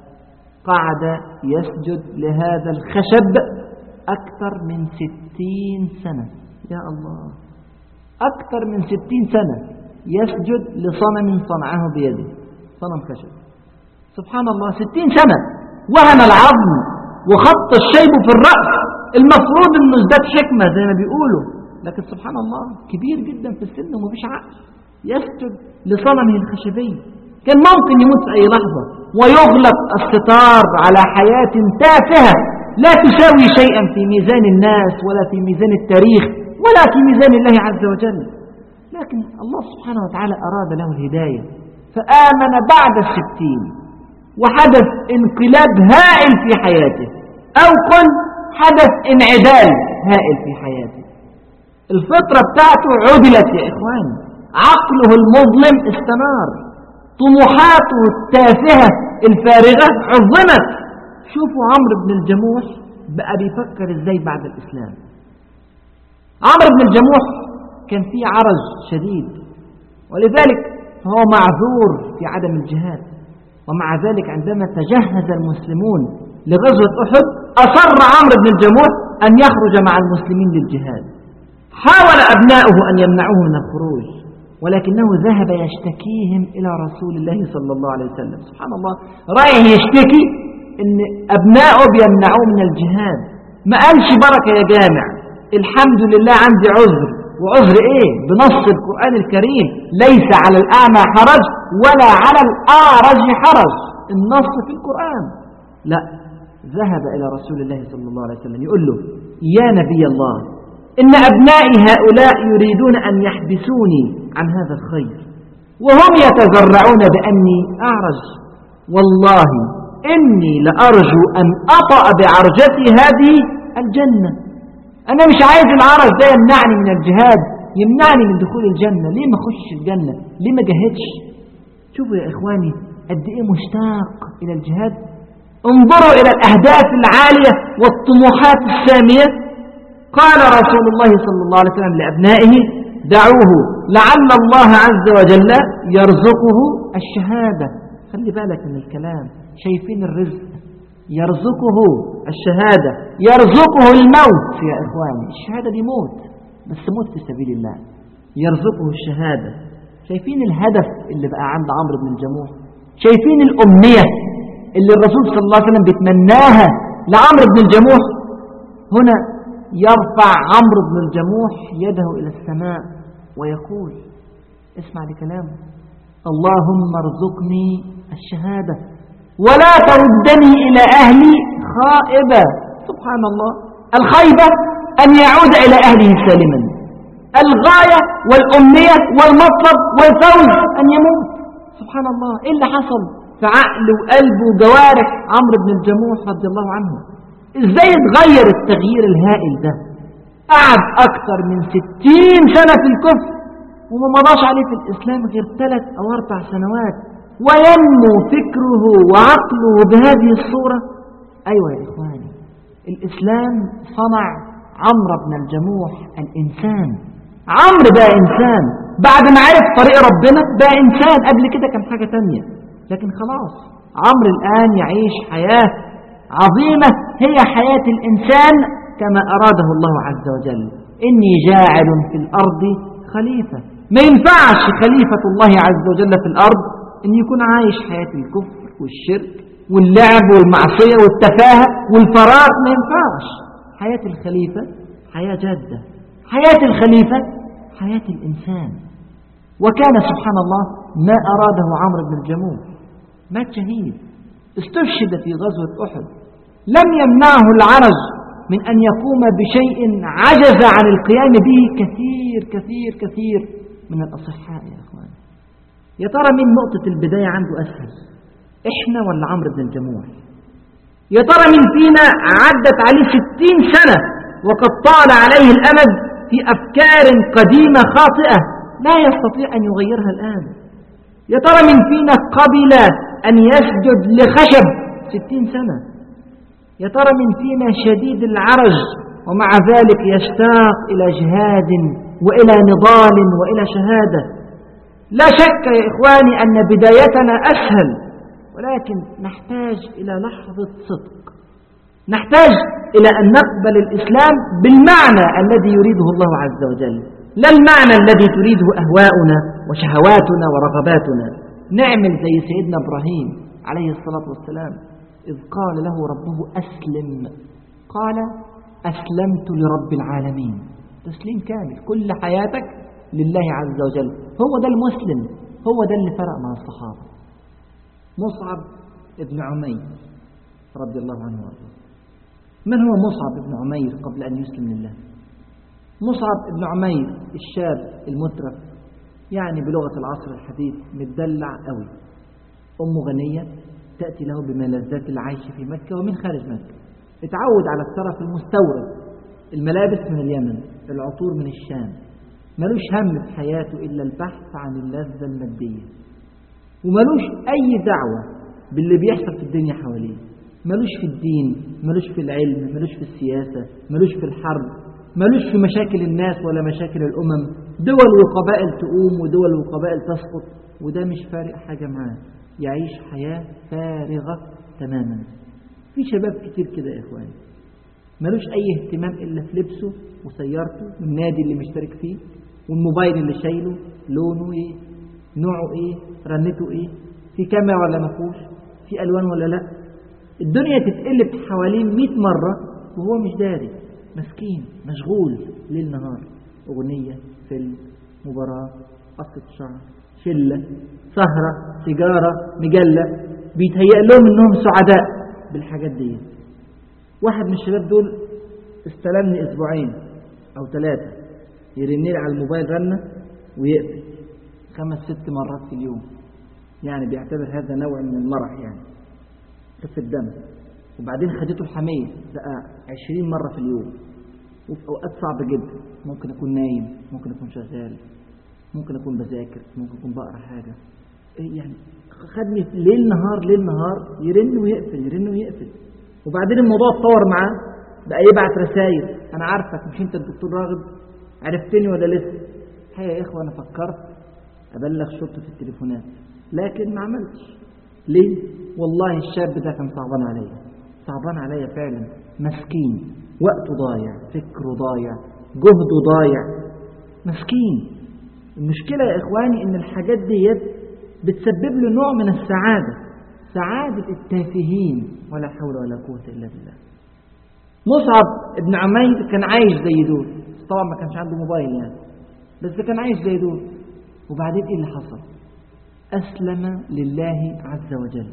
قعد يسجد لهذا الخشب أكثر من ستين سنة يا الله أكثر من ستين سنة يسجد لصنم صنعه بيده صنم خشب سبحان الله ستين سنة وهن العظم وخط الشيب في الرأس المفروض انه ازداد حكمة زي ما بيقولوا لكن سبحان الله كبير جدا في السن ومفيش عقل يسجد لصنمه الخشبي كان ممكن يموت في أي لحظة ويغلق الستار على حياة تافهة لا تساوي شيئا في ميزان الناس ولا في ميزان التاريخ ولا في ميزان الله عز وجل لكن الله سبحانه وتعالى أراد له الهداية فآمن بعد الستين وحدث انقلاب هائل في حياته أو قل حدث انعدال هائل في حياته الفطرة بتاعته عدلت يا إخوان عقله المظلم استنار طموحاته التافهة الفارغة عظمت شوفوا عمرو بن الجموح بقى بيفكر ازاي بعد الإسلام عمرو بن الجموح كان فيه عرج شديد ولذلك هو معذور في عدم الجهاد ومع ذلك عندما تجهز المسلمون لغزوة أحد أصر عمرو بن الجموح أن يخرج مع المسلمين للجهاد حاول أبناؤه أن يمنعوه من الخروج ولكنه ذهب يشتكيهم إلى رسول الله صلى الله عليه وسلم سبحان الله رايح يشتكي أن أبناؤه بيمنعوه من الجهاد ما قالش بركة يا جامع الحمد لله عندي عذر وعذر ايه بنص القرآن الكريم ليس على الأعمى حرج ولا على الأعرج حرج النص في القرآن لا ذهب إلى رسول الله صلى الله عليه وسلم يقول له يا نبي الله إن أبنائي هؤلاء يريدون أن يحبسوني عن هذا الخير وهم يتذرعون بأني أعرج والله إني لأرجو أن أطأ بعرجتي هذه الجنة أنا مش عايز العرج ده يمنعني من الجهاد يمنعني من دخول الجنة ليه ما أخش الجنة ليه ما جهدش شوفوا يا إخواني قد إيه مشتاق إلى الجهاد انظروا إلى الأهداف العالية والطموحات السامية قال رسول الله صلى الله عليه وسلم لأبنائه دعوه لعل الله عز وجل يرزقه الشهادة خلي بالك من الكلام شايفين الرزق يرزقه الشهادة يرزقه الموت يا إخواني الشهادة دي موت بس موت في سبيل الله يرزقه الشهادة شايفين الهدف اللي بقى عند عمرو بن الجموح شايفين الأمنية اللي الرسول صلى الله عليه وسلم بيتمناها لعمرو بن الجموح هنا يرفع عمرو بن الجموح يده إلى السماء ويقول اسمع لكلامه اللهم ارزقني الشهادة ولا تردني إلى أهلي خائبا سبحان الله الخيبة أن يعود إلى أهله سالما الغاية والأمنية والمطلب والفوز أن يموت سبحان الله إيه اللي حصل في عقل وقلب وجوارح عمرو بن الجموح رضي الله عنه إزاي اتغير التغيير الهائل ده قعد أكثر من ستين سنة في الكفر وما مضاش عليه في الإسلام غير ثلاث أو أربع سنوات وينمو فكره وعقله بهذه الصورة أيوة يا إخواني الإسلام صنع عمرو بن الجموح الإنسان عمرو بقى إنسان بعد ما عرف طريق ربنا بقى إنسان قبل كده كان حاجة تانية لكن خلاص عمرو الآن يعيش حياة عظيمة هي حياة الإنسان كما أراده الله عز وجل إني جاعل في الأرض خليفة ما ينفعش خليفة الله عز وجل في الأرض إن يكون عايش حياة الكفر والشرك واللعب والمعصية والتفاهة والفراغ ما ينفعش حياة الخليفة حياة جادة حياة الخليفة حياة الإنسان وكان سبحان الله ما أراده عمرو بن الجموح مات شهيد استشهد في غزوة أحد لم يمنعه العرج من أن يقوم بشيء عجز عن القيام به كثير كثير كثير من الأصحاء يا أخوان يا ترى من نقطة البداية عنده أسهل إحنا ولا عمرو بن الجموح يا ترى من فينا عدت عليه ستين سنة وقد طال عليه الأمد في أفكار قديمة خاطئة لا يستطيع أن يغيرها الآن يا ترى من فينا قبل أن يسجد لخشب ستين سنة يا ترى من فينا شديد العرج ومع ذلك يشتاق إلى جهاد وإلى نضال وإلى شهادة لا شك يا إخواني أن بدايتنا أسهل ولكن نحتاج إلى لحظة صدق نحتاج إلى أن نقبل الإسلام بالمعنى الذي يريده الله عز وجل لا المعنى الذي تريده أهواؤنا وشهواتنا ورغباتنا نعمل زي سيدنا إبراهيم عليه الصلاة والسلام إذ قال له ربه أسلم قال أسلمت لرب العالمين تسليم كامل كل حياتك لله عز وجل هو ده المسلم هو ده اللي فرق مع الصحابة مصعب ابن عمير رضي الله عنه وارضاه من هو مصعب ابن عمير قبل أن يسلم لله مصعب ابن عمير الشاب المترف يعني بلغة العصر الحديث متدلع قوي أمه غنية تأتي له بملذات العيش في مكة ومن خارج مكة اتعود على الترف المستورد الملابس من اليمن العطور من الشام ملوش هم في حياته إلا البحث عن اللذة المادية وملوش أي دعوة باللي بيحصل في الدنيا حواليه ملوش في الدين ملوش في العلم ملوش في السياسة ملوش في الحرب ملوش في مشاكل الناس ولا مشاكل الأمم دول وقبائل تقوم ودول وقبائل تسقط وده مش فارق حاجة معاه يعيش حياة فارغة تماما في شباب كتير كده يا إخواني ملوش أي اهتمام إلا في لبسه وسيارته والنادي اللي مشترك فيه والموبايل اللي شايله لونه إيه نوعه إيه رنته إيه في كاميرا ولا ما فيهوش في ألوان ولا لأ الدنيا تتقلب حوالين 100 مرة وهو مش داري مسكين مشغول ليل نهار أغنية فيلم مباراة قصة شعر شلة سهرة سيجارة مجلة بيتهيأ لهم إنهم سعداء بالحاجات دي واحد من الشباب دول استلمني أسبوعين أو ثلاثة يرن لي على الموبايل رنة ويقفل خمس ست مرات في اليوم يعني بيعتبر هذا نوع من المرح يعني خف الدم وبعدين خدته الحمية بقى عشرين مرة في اليوم وفي أوقات صعبة جدا ممكن أكون نايم ممكن أكون شغال ممكن أكون بذاكر ممكن أكون بقرأ حاجة إيه يعني خدني ليل نهار ليل نهار يرن ويقفل يرن ويقفل وبعدين الموضوع اتطور معاه بقى يبعت رسائل أنا عارفك مش أنت الدكتور راغب عرفتني ولا لسه الحقيقة يا إخوة أنا فكرت أبلغ شرطة التليفونات لكن ما عملتش ليه؟ والله الشاب ده كان صعبان عليا صعبان عليا فعلا مسكين وقته ضايع فكره ضايع جهده ضايع مسكين المشكلة يا إخواني إن الحاجات ديت بتسبب له نوع من السعادة سعادة التافهين ولا حول ولا قوة إلا بالله مصعب ابن عمير كان عايش زي دول طبعا ما كانش عنده موبايل يعني بس كان عايش زي دول وبعدين ايه اللي حصل أسلم لله عز وجل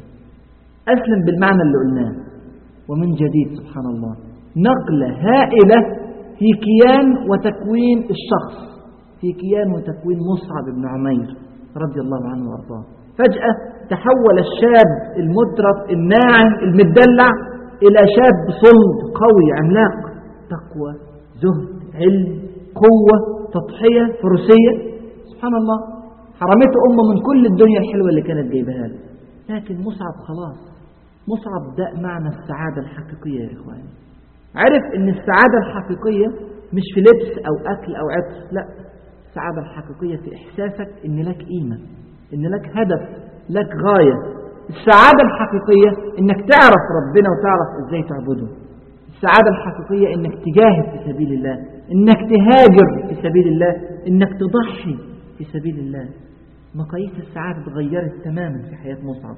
أسلم بالمعنى اللي قلناه ومن جديد سبحان الله نقلة هائلة في كيان وتكوين الشخص في كيان وتكوين مصعب بن عمير رضي الله عنه وارضاه فجأة تحول الشاب المترف الناعم المدلع إلى شاب صلب قوي عملاق تقوى زهد علم قوة تضحية فروسية سبحان الله حرمته أمه من كل الدنيا الحلوة اللي كانت جايبها له لكن مصعب خلاص مصعب ده معنى السعادة الحقيقية يا إخواني عرف أن السعادة الحقيقية مش في لبس أو أكل أو عطر لا السعادة الحقيقية في إحساسك أن لك قيمة أن لك هدف لك غاية السعادة الحقيقية أنك تعرف ربنا وتعرف إزاي تعبده السعادة الحقيقية أنك تجاهد في سبيل الله أنك تهاجر في سبيل الله أنك تضحي في سبيل الله مقاييس السعادة اتغيرت تماما في حياة مصعب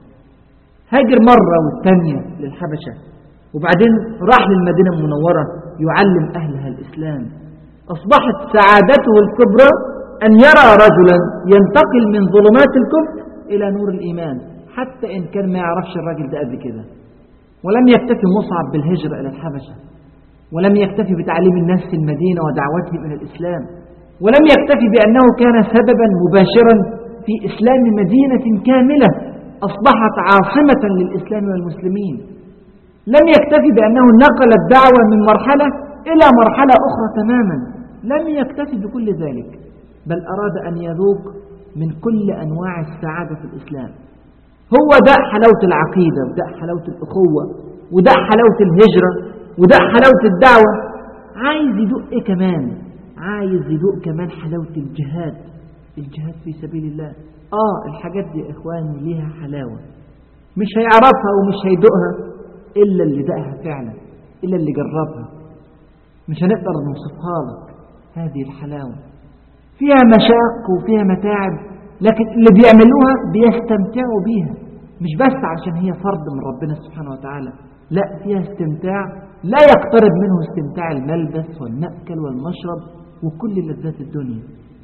هاجر مرة والثانية للحبشة وبعدين راح للمدينة المنورة يعلم أهلها الإسلام أصبحت سعادته الكبرى أن يرى رجلا ينتقل من ظلمات الكفر إلى نور الإيمان حتى إن كان ما يعرفش الراجل ده قد كده ولم يكتفي مصعب بالهجرة إلى الحبشة ولم يكتفي بتعليم الناس في المدينة ودعوتهم إلى الإسلام ولم يكتفي بأنه كان سببا مباشرا في إسلام مدينة كاملة أصبحت عاصمة للإسلام والمسلمين لم يكتفي بأنه نقل الدعوة من مرحلة إلى مرحلة أخرى تماما لم يكتفي بكل ذلك بل أراد أن يذوق من كل أنواع السعادة في الإسلام هو ده حلاوة العقيدة وده حلاوة الأخوة وده حلاوة الهجرة وده حلاوة الدعوة عايز يدوق إيه كمان عايز يدوق كمان حلاوة الجهاد الجهاد في سبيل الله آه الحاجات دي يا إخواني ليها حلاوة مش هيعرفها ومش هيدوقها إلا اللي دقها فعلا إلا اللي جربها مش هنقدر نوصفها لك هذه الحلاوة فيها مشاق وفيها متاعب لكن اللي بيعملوها بيستمتعوا بيها مش بس عشان هي فرض من ربنا سبحانه وتعالى لا فيها استمتاع لا يقترب منه استمتاع الملبس والمأكل والمشرب وكل لذات الدنيا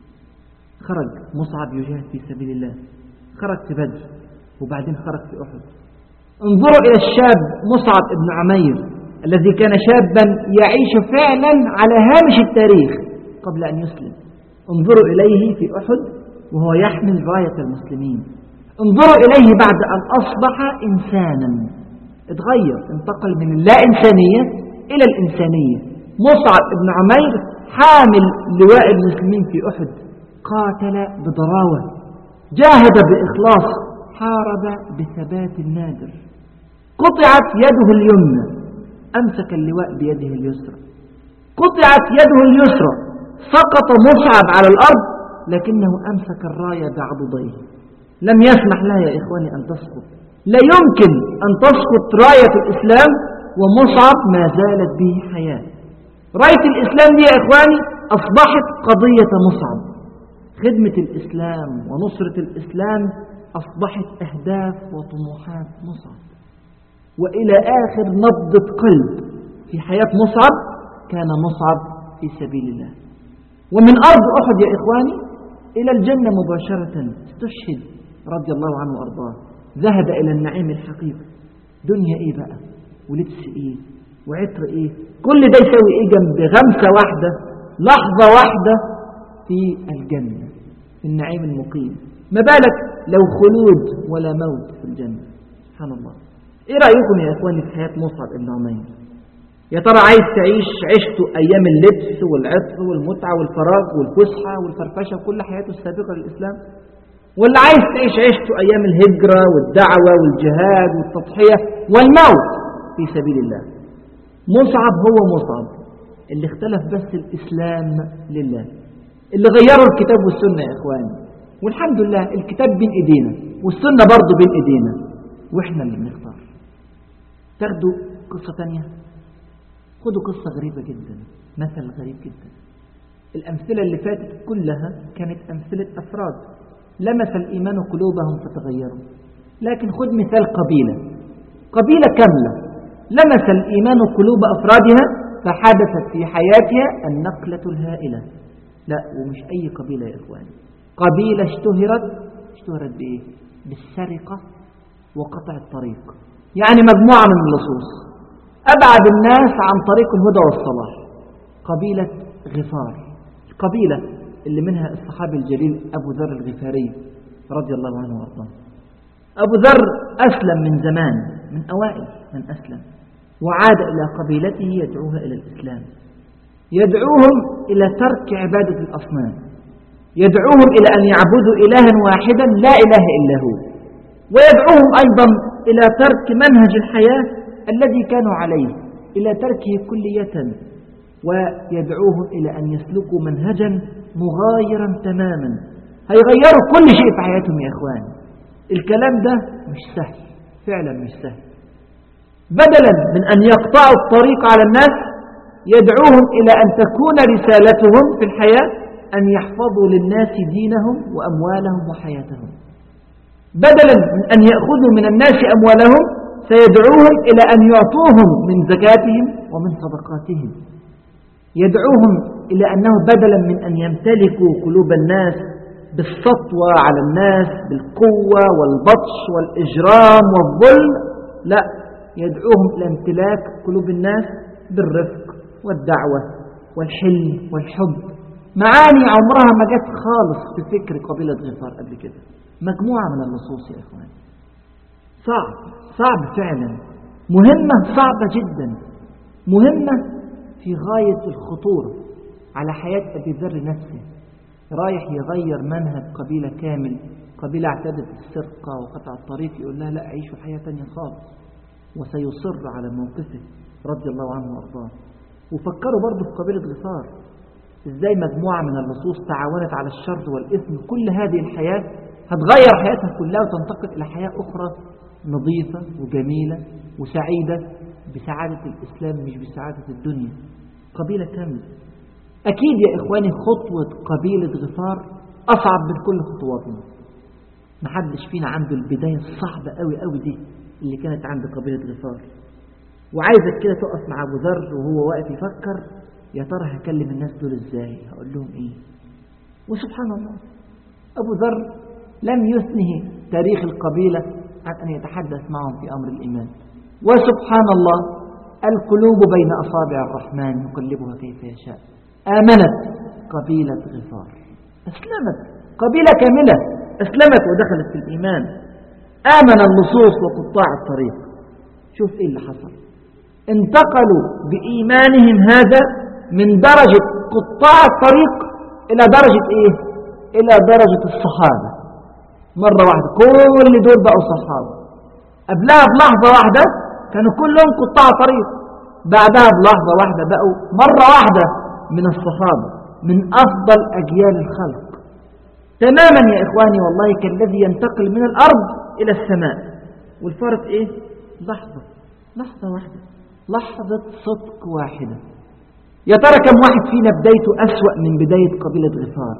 خرج مصعب يجاهد في سبيل الله خرج في بدر وبعدين خرج في أحد انظروا إلى الشاب مصعب بن عمير الذي كان شابا يعيش فعلا على هامش التاريخ قبل أن يسلم انظروا إليه في أحد وهو يحمل راية المسلمين انظروا إليه بعد أن أصبح إنسانا اتغير انتقل من اللا إنسانية إلى الإنسانية مصعب بن عمير حامل لواء المسلمين في أحد قاتل بضراوة جاهد بإخلاص حارب بثبات نادر قطعت يده اليمنى أمسك اللواء بيده اليسرى قطعت يده اليسرى سقط مصعب على الأرض لكنه أمسك الراية بعضديه لم يسمح لها يا إخواني أن تسقط لا يمكن أن تسقط راية الإسلام ومصعب ما زالت به حياة راية الإسلام دي يا إخواني أصبحت قضية مصعب خدمة الإسلام ونصرة الإسلام أصبحت أهداف وطموحات مصعب وإلى آخر نبضة قلب في حياة مصعب كان مصعب في سبيل الله ومن أرض أحد يا إخواني إلى الجنة مباشرة استشهد رضي الله عنه وأرضاه ذهب إلى النعيم الحقيقي دنيا إيه بقى ولبس إيه وعطر إيه كل ده يسوي إيه جنب غمسة واحدة لحظة واحدة في الجنة في النعيم المقيم ما بالك لو خلود ولا موت في الجنة سبحان الله ايه رأيكم يا اخواني في حياة مصعب بن عمير يا ترى عايز تعيش عشته ايام اللبس والعطر والمتعة والفراغ والفسحة والفرفشة وكل حياته السابقة للإسلام ولا عايز تعيش عشته ايام الهجرة والدعوة والجهاد والتضحية والموت في سبيل الله مصعب هو مصعب اللي اختلف بس الإسلام لله اللي غيروا الكتاب والسنة يا إخواني والحمد لله الكتاب بين إيدينا والسنة برضه بين إيدينا وإحنا اللي بنختار تاخدوا قصة تانية خدوا قصة غريبة جدا مثل غريب جدا الأمثلة اللي فاتت كلها كانت أمثلة أفراد لمس الإيمان قلوبهم فتغيروا لكن خد مثال قبيلة قبيلة كاملة لمس الإيمان قلوب أفرادها فحدثت في حياتها النقلة الهائلة لا ومش أي قبيلة يا إخواني قبيلة اشتهرت اشتهرت بإيه بالسرقة وقطع الطريق يعني مجموعة من اللصوص أبعد الناس عن طريق الهدى والصلاح قبيلة غفار القبيلة اللي منها الصحابي الجليل أبو ذر الغفاري رضي الله عنه وارضاه أبو ذر أسلم من زمان من أوائل من أسلم وعاد إلى قبيلته يدعوها إلى الإسلام يدعوهم إلى ترك عبادة الأصنام يدعوهم إلى أن يعبدوا إلها واحدا لا إله إلا هو ويدعوهم أيضا إلى ترك منهج الحياة الذي كانوا عليه إلى تركه كلية ويدعوهم إلى أن يسلكوا منهجا مغايرا تماما هيغيروا كل شيء في حياتهم يا إخوان الكلام ده مش سهل فعلا مش سهل بدلا من أن يقطعوا الطريق على الناس يدعوهم إلى أن تكون رسالتهم في الحياة أن يحفظوا للناس دينهم وأموالهم وحياتهم بدلا من أن يأخذوا من الناس أموالهم سيدعوهم إلى أن يعطوهم من زكاتهم ومن صدقاتهم يدعوهم إلى أنه بدلا من أن يمتلكوا قلوب الناس بالسطوة على الناس بالقوة والبطش والإجرام والظلم لا يدعوهم إلى امتلاك قلوب الناس بالرفق والدعوة والحلم والحب معاني عمرها ما جت خالص في فكر قبيلة غفار قبل كده مجموعة من النصوص يا إخوان صعب صعب فعلا مهمة صعبة جدا مهمة في غاية الخطورة على حياة أبي ذر نفسه رايح يغير منهج قبيلة كامل قبيلة اعتادت السرقة وقطع الطريق يقول لها لا عيشوا حياة تانية خالص وسيصر على موقفه رضي الله عنه وارضاه وفكروا برضه في قبيلة غفار ازاي مجموعة من اللصوص تعاونت على الشر والإثم كل هذه الحياة هتغير حياتها كلها وتنتقل إلى حياة أخرى نظيفة وجميلة وسعيدة بسعادة الإسلام مش بسعادة الدنيا قبيلة كاملة أكيد يا إخواني خطوة قبيلة غفار أصعب من كل خطواتنا محدش فينا عنده البداية الصعبة قوي قوي دي اللي كانت عند قبيلة غفار وعايزك كده تقف مع أبو ذر وهو واقف يفكر يا ترى هكلم الناس دول ازاي هقول لهم ايه وسبحان الله أبو ذر لم يثنه تاريخ القبيلة عن أن يتحدث معهم في أمر الإيمان وسبحان الله القلوب بين أصابع الرحمن يقلبها كيف يشاء آمنت قبيلة غفار أسلمت قبيلة كاملة أسلمت ودخلت في الإيمان آمن اللصوص وقطاع الطريق شوف إيه اللي حصل انتقلوا بإيمانهم هذا من درجة قطاع الطريق إلى درجة إيه إلى درجة الصحابة مرة واحدة كل دول بقوا صحابة قبلها بلحظة واحدة كانوا كلهم قطاع طريق بعدها بلحظة واحدة بقوا مرة واحدة من الصحابة من أفضل أجيال الخلق تماما يا إخواني والله كالذي ينتقل من الأرض إلى السماء والفرق إيه لحظة لحظة واحدة لحظة صدق واحدة يا ترى كم واحد فينا بدايته أسوأ من بداية قبيلة غفار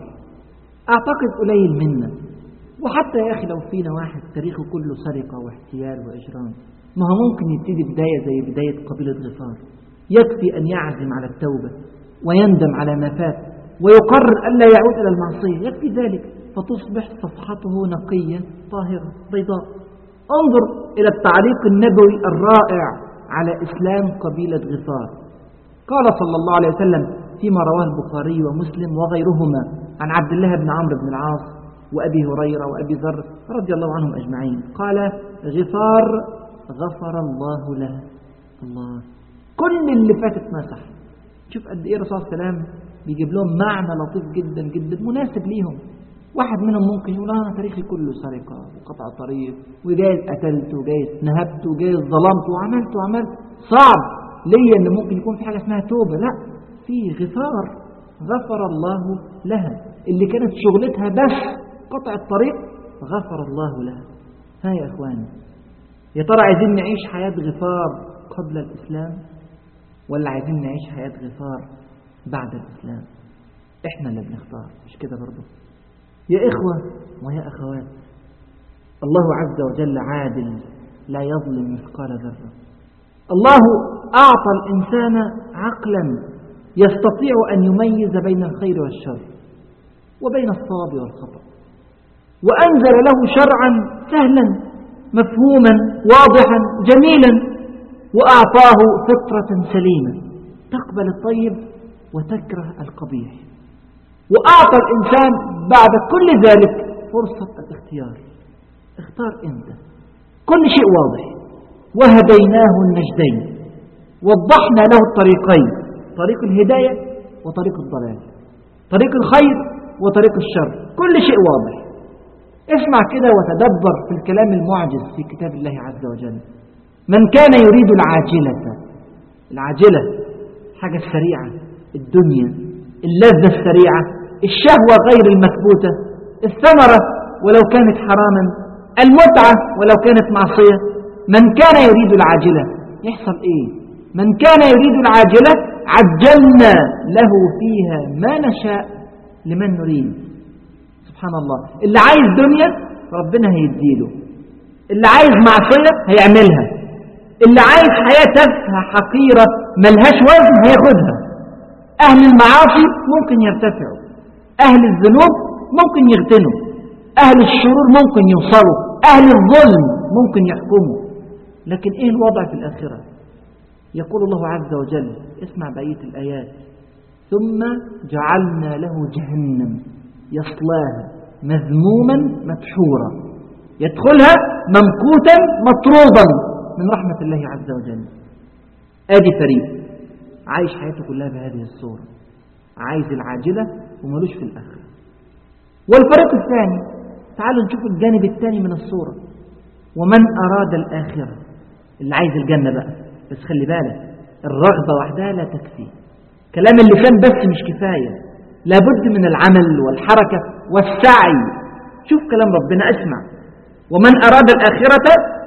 أعتقد قليل منا وحتى يا أخي لو فينا واحد تاريخه كله سرقة واحتيال وإجرام ما هو ممكن يبتدي بداية زي بداية قبيلة غفار يكفي أن يعزم على التوبة ويندم على ما فات ويقرر ألا يعود إلى المعصية يكفي ذلك فتصبح صفحته نقية طاهرة بيضاء انظر إلى التعليق النبوي الرائع على إسلام قبيلة غفار قال صلى الله عليه وسلم فيما رواه البخاري ومسلم وغيرهما عن عبد الله بن عمرو بن العاص وأبي هريرة وأبي ذر رضي الله عنهم أجمعين قال غفار غفر الله له الله كل اللي فاتت مسح شوف قد إيه الرسول صلى الله عليه وسلم بيجيب لهم معنى لطيف جدا جدا مناسب ليهم واحد منهم ممكن يقول أنا تاريخي كله سرقة وقطع طريق وجايز قتلت وجايز نهبت وجايز ظلمت وعملت وعملت صعب ليا ان ممكن يكون في حاجة اسمها توبة لا في غفار غفر الله لها اللي كانت شغلتها بس قطع الطريق غفر الله لها ها يا اخواني يا ترى عايزين نعيش حياة غفار قبل الإسلام ولا عايزين نعيش حياة غفار بعد الإسلام احنا اللي بنختار مش كده برضه يا إخوة ويا أخوات الله عز وجل عادل لا يظلم مثقال ذرة الله أعطى الإنسان عقلا يستطيع أن يميز بين الخير والشر وبين الصواب والخطأ وأنزل له شرعا سهلا مفهوما واضحا جميلا وأعطاه فطرة سليمة تقبل الطيب وتكره القبيح وأعطى الإنسان بعد كل ذلك فرصة الاختيار اختار أنت كل شيء واضح وهديناه النجدين وضحنا له الطريقين طريق الهداية وطريق الضلال طريق الخير وطريق الشر كل شيء واضح اسمع كده وتدبر في الكلام المعجز في كتاب الله عز وجل من كان يريد العاجلة العاجلة حاجة السريعة الدنيا اللذة السريعة الشهوة غير المكبوتة الثمرة ولو كانت حراما المتعة ولو كانت معصية من كان يريد العاجلة يحصل ايه من كان يريد العاجلة عجلنا له فيها ما نشاء لمن نريد سبحان الله اللي عايز دنيا ربنا هيديله اللي عايز معصية هيعملها اللي عايز حياة تافهة حقيرة ملهاش وزن هياخدها أهل المعاصي ممكن يرتفعوا أهل الذنوب ممكن يغتنوا أهل الشرور ممكن يوصلوا أهل الظلم ممكن يحكموا لكن إيه الوضع في الآخرة يقول الله عز وجل اسمع بقية الآيات ثم جعلنا له جهنم يصلاها مذموما مدحورا يدخلها ممكوتا مطرودا من رحمة الله عز وجل ادي فريق عايش حياته كلها بهذه الصورة عايز العاجلة وملوش في الآخرة والفريق الثاني تعالوا نشوف الجانب الثاني من الصورة ومن أراد الآخرة اللي عايز الجنة بقى بس خلي بالك الرغبة وحدها لا تكفي كلام اللسان بس مش كفاية لابد من العمل والحركة والسعي شوف كلام ربنا اسمع ومن أراد الآخرة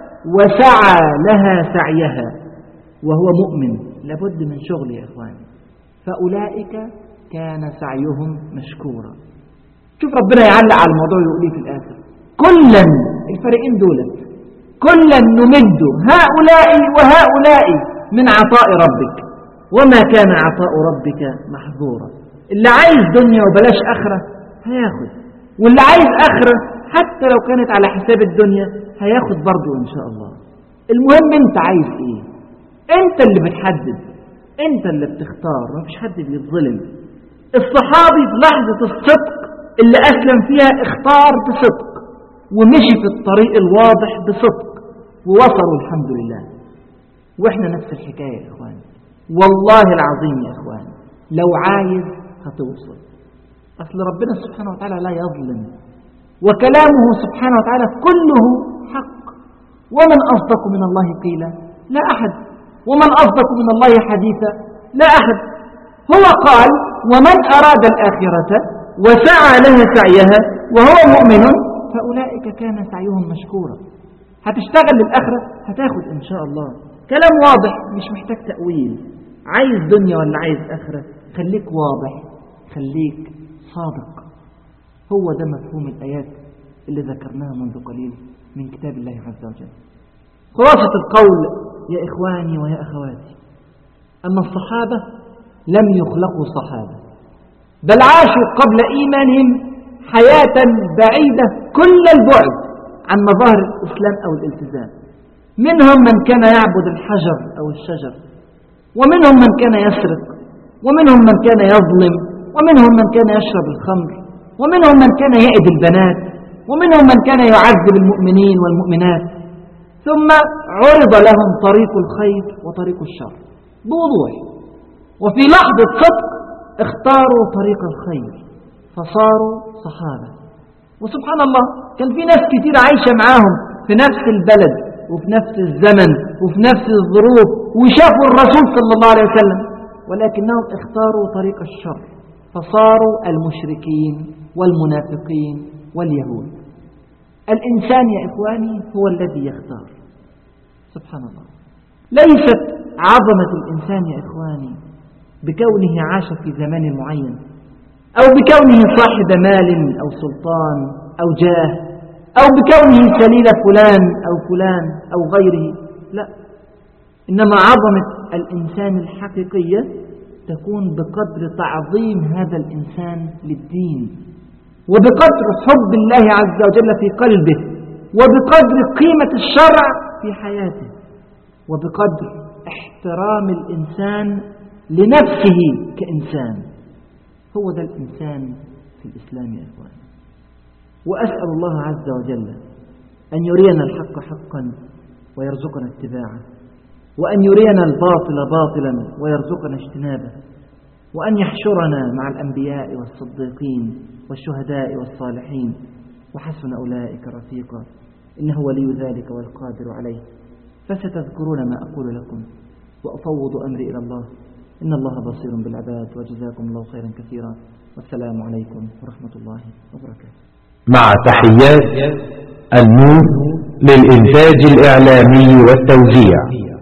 وسعى لها سعيها وهو مؤمن لابد من شغل يا إخواني فأولئك كان سعيهم مشكورا شوف ربنا يعلق على الموضوع يقول لي في الآخر كلا الفريقين دولت كلا نمد هؤلاء وهؤلاء من عطاء ربك وما كان عطاء ربك محظورا اللي عايز دنيا وبلاش آخرة هياخد واللي عايز آخرة حتى لو كانت على حساب الدنيا هياخد برضه إن شاء الله المهم انت عايز ايه انت اللي بتحدد انت اللي بتختار مفيش حد بيتظلم الصحابي في لحظة الصدق اللي أسلم فيها اختار بصدق ومشي في الطريق الواضح بصدق ووصلوا الحمد لله واحنا نفس الحكاية يا اخوان والله العظيم يا اخوان لو عايز هتوصل أصل ربنا سبحانه وتعالى لا يظلم وكلامه سبحانه وتعالى كله حق ومن أصدق من الله قيلا لا أحد ومن أصدق من الله حديثا لا أحد هو قال ومن أراد الآخرة وسعى لها سعيها وهو مؤمن فأولئك كان سعيهم مشكورا هتشتغل للآخرة هتاخد إن شاء الله كلام واضح مش محتاج تأويل عايز دنيا ولا عايز آخرة خليك واضح خليك صادق هو ده مفهوم الآيات اللي ذكرناها منذ قليل من كتاب الله عز وجل خلاصة القول يا إخواني ويا أخواتي أن الصحابة لم يخلقوا صحابة بل عاشوا قبل إيمانهم حياة بعيدة كل البعد عن مظاهر الإسلام أو الالتزام منهم من كان يعبد الحجر أو الشجر ومنهم من كان يسرق ومنهم من كان يظلم ومنهم من كان يشرب الخمر ومنهم من كان يأذي البنات ومنهم من كان يعذب المؤمنين والمؤمنات ثم عرض لهم طريق الخير وطريق الشر بوضوح وفي لحظة صدق اختاروا طريق الخير فصاروا صحابة وسبحان الله كان في ناس كتير عايشة معاهم في نفس البلد وفي نفس الزمن وفي نفس الظروف وشافوا الرسول صلى الله عليه وسلم ولكنهم اختاروا طريق الشر فصاروا المشركين والمنافقين واليهود الإنسان يا إخواني هو الذي يختار سبحان الله ليست عظمة الإنسان يا إخواني بكونه عاش في زمان معين أو بكونه صاحب مال أو سلطان أو جاه أو بكونه سليل فلان أو فلان أو غيره لا إنما عظمة الإنسان الحقيقية تكون بقدر تعظيم هذا الإنسان للدين وبقدر حب الله عز وجل في قلبه وبقدر قيمة الشرع في حياته وبقدر احترام الإنسان لنفسه كإنسان هو ذا الإنسان في الإسلام يا إخوان وأسأل الله عز وجل أن يرينا الحق حقا ويرزقنا اتباعه وأن يرينا الباطل باطلا ويرزقنا اجتنابه وأن يحشرنا مع الأنبياء والصديقين والشهداء والصالحين وحسن أولئك رفيقا إنه ولي ذلك والقادر عليه فستذكرون ما أقول لكم وأفوض أمري إلى الله إن الله بصير بالعباد وجزاكم الله خيرا كثيرا والسلام عليكم ورحمة الله وبركاته مع تحيات النور للإنتاج الإعلامي والتوزيع